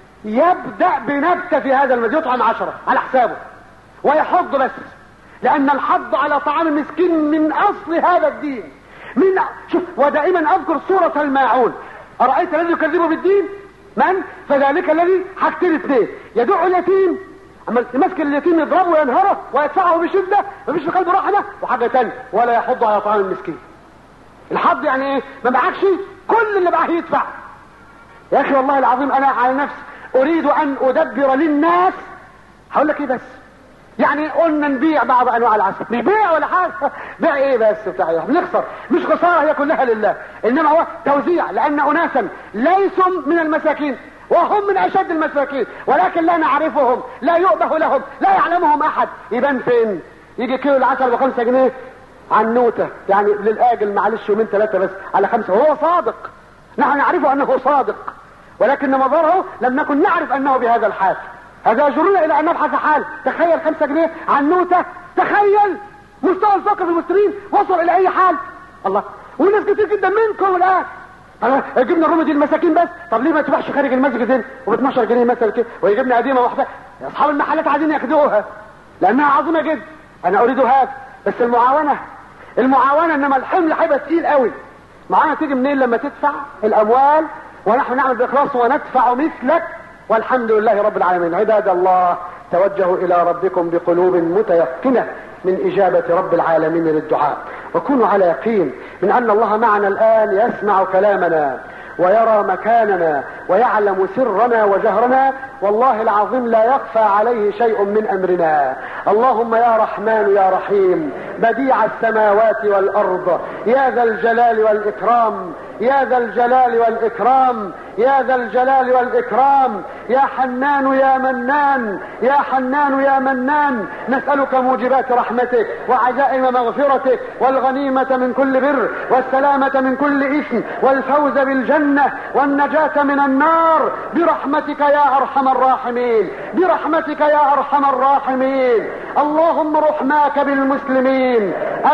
يبدأ بنبتة في هذا المسجد يطعم عشرة على حسابه ويحض بس لأن الحض على طعام المسكين من أصل هذا الدين من شوف ودائما أذكر سورة الماعون أرأيت الذي يكذب بالدين من فذلك الذي حاجتين اثنين يدعو اليتيم اما يمسك اليتيم يضربه وينهره ويدفعه بشدة مفيش في قلبه رحمة وحاجة تانية ولا يحض على طعام المسكين الحض يعني ايه ما معكش كل اللي معاه يدفع يا اخي والله العظيم انا على نفسي اريد ان ادبر للناس هقول لك ايه بس يعني قلنا نبيع بعض انواع العسل مش بيع ولا حاجه بيع ايه بس بتاع ايه بنخسر مش خساره هي كلها لله انما هو توزيع لان اناسا ليسوا من المساكين وهم من اشد المساكين ولكن لا نعرفهم لا يؤبه لهم لا يعلمهم احد يبان فين يجي كيلو العسل بخمسة جنيه عنوته يعني للاجل معلش يومين ثلاثة بس على خمسة وهو صادق نحن نعرف انه صادق ولكن مظهره لم نكن نعرف انه بهذا الحال هذا يجرنا الى ان نبحث حال تخيل خمسة جنيه عنوته تخيل مستوى الفقر في المسلمين وصل الى اي حال الله وناس كتير جدا منكم الان انا جبنا الرومي دي المساكين بس طب ليه ما تبيعش خارج المسجد هنا وب 12 جنيه مثلا كده ويجيبنا قديمه واحده اصحاب المحلات عايزين ياخدوها لانها عظيمه جدا انا اريد هذا بس المعاونه المعاونه انما الحمل هيبقى تقيل قوي معانا تيجي منين لما تدفع الاموال ونحن نعمل باخلاص وندفع مثلك والحمد لله رب العالمين عباد الله توجهوا الى ربكم بقلوب متيقنه من اجابه رب العالمين للدعاء وكونوا على يقين من ان الله معنا الان يسمع كلامنا ويرى مكاننا ويعلم سرنا وجهرنا والله العظيم لا يخفى عليه شيء من امرنا اللهم يا رحمن يا رحيم بديع السماوات والارض يا ذا الجلال والاكرام يا ذا الجلال والاكرام يا ذا الجلال والاكرام يا حنان يا منان يا حنان يا منان نسالك موجبات رحمتك وعزائم مغفرتك والغنيمه من كل بر والسلامه من كل اثم والفوز بالجنه والنجاه من النار برحمتك يا ارحم الراحمين برحمتك يا ارحم الراحمين اللهم رحماك بالمسلمين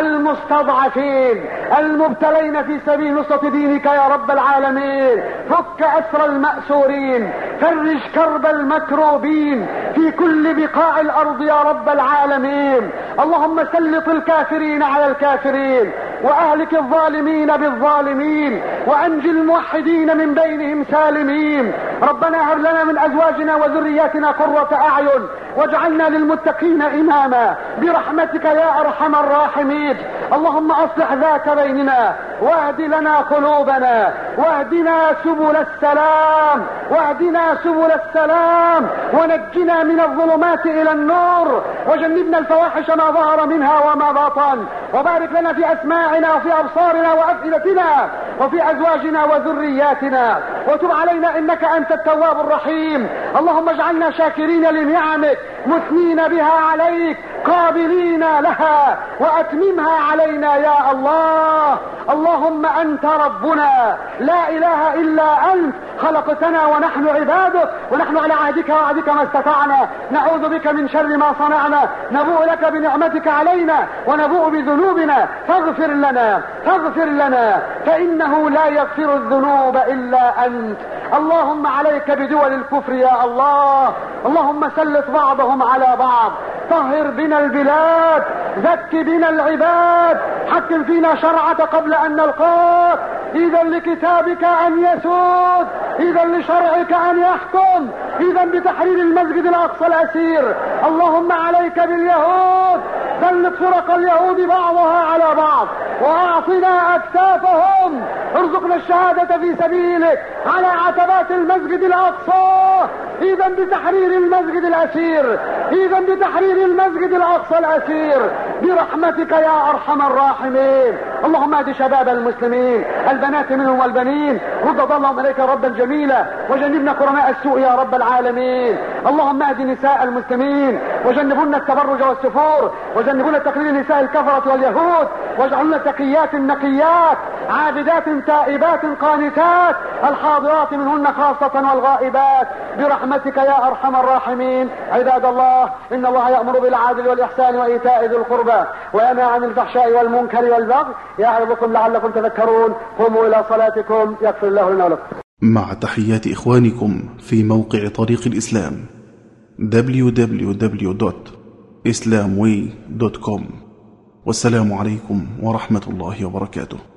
المستضعفين المبتلين في سبيل نصرة دينك يا رب العالمين فك أسر المأسورين فرج كرب المكروبين في كل بقاع الأرض يا رب العالمين اللهم سلط الكافرين على الكافرين واهلك الظالمين بالظالمين وانجي الموحدين من بينهم سالمين ربنا هب لنا من ازواجنا وذرياتنا قرة اعين واجعلنا للمتقين اماما برحمتك يا ارحم الراحمين اللهم اصلح ذات بيننا واهد لنا قلوبنا واهدنا سبل السلام واهدنا سبل السلام ونجنا من الظلمات الى النور وجنبنا الفواحش ما ظهر منها وما بطن وبارك لنا في اسماعنا وفي ابصارنا وافئدتنا وفي ازواجنا وذرياتنا وتب علينا انك انت التواب الرحيم اللهم اجعلنا شاكرين لنعمك مثنين بها عليك قابلين لها واتممها علينا يا الله اللهم انت ربنا لا اله الا انت خلقتنا ونحن عبادك ونحن على عهدك وعهدك ما استطعنا نعوذ بك من شر ما صنعنا نبوء لك بنعمتك علينا ونبوء بذنوبنا فاغفر لنا فاغفر لنا فانه لا يغفر الذنوب الا انت اللهم عليك بدول الكفر يا الله اللهم سلط بعضهم على بعض طهر بنا البلاد زك بنا العباد حكم فينا شرعك قبل ان نلقاك اذا لكتابك ان يسود اذا لشرعك ان يحكم اذا بتحرير المسجد الاقصى الاسير اللهم عليك باليهود سلط فرق اليهود بعضها على بعض واعطنا اكتافهم ارزقنا الشهادة في سبيلك على عتبات المسجد الاقصى اذا بتحرير المسجد الاسير اذا بتحرير المسجد الاقصى الاسير برحمتك يا ارحم الراحمين اللهم اهد شباب المسلمين البنات منهم والبنين رد ضلهم اليك ردا جميلا وجنبنا قرناء السوء يا رب العالمين اللهم اهد نساء المسلمين وجنبنا التبرج والسفور وجنبنا تقليد نساء الكفرة واليهود واجعلنا تقيات نقيات عابدات تائبات قانتات الحاضرات منهن خاصة والغائبات برحمتك يا ارحم الراحمين عباد الله ان الله يأمر بالعدل والاحسان وايتاء ذي القربى وينهى عن الفحشاء والمنكر والبغي يعظكم لعلكم تذكرون قوموا الى صلاتكم يغفر الله لنا ولكم مع تحيات إخوانكم في موقع طريق الإسلام www.islamway.com والسلام عليكم ورحمة الله وبركاته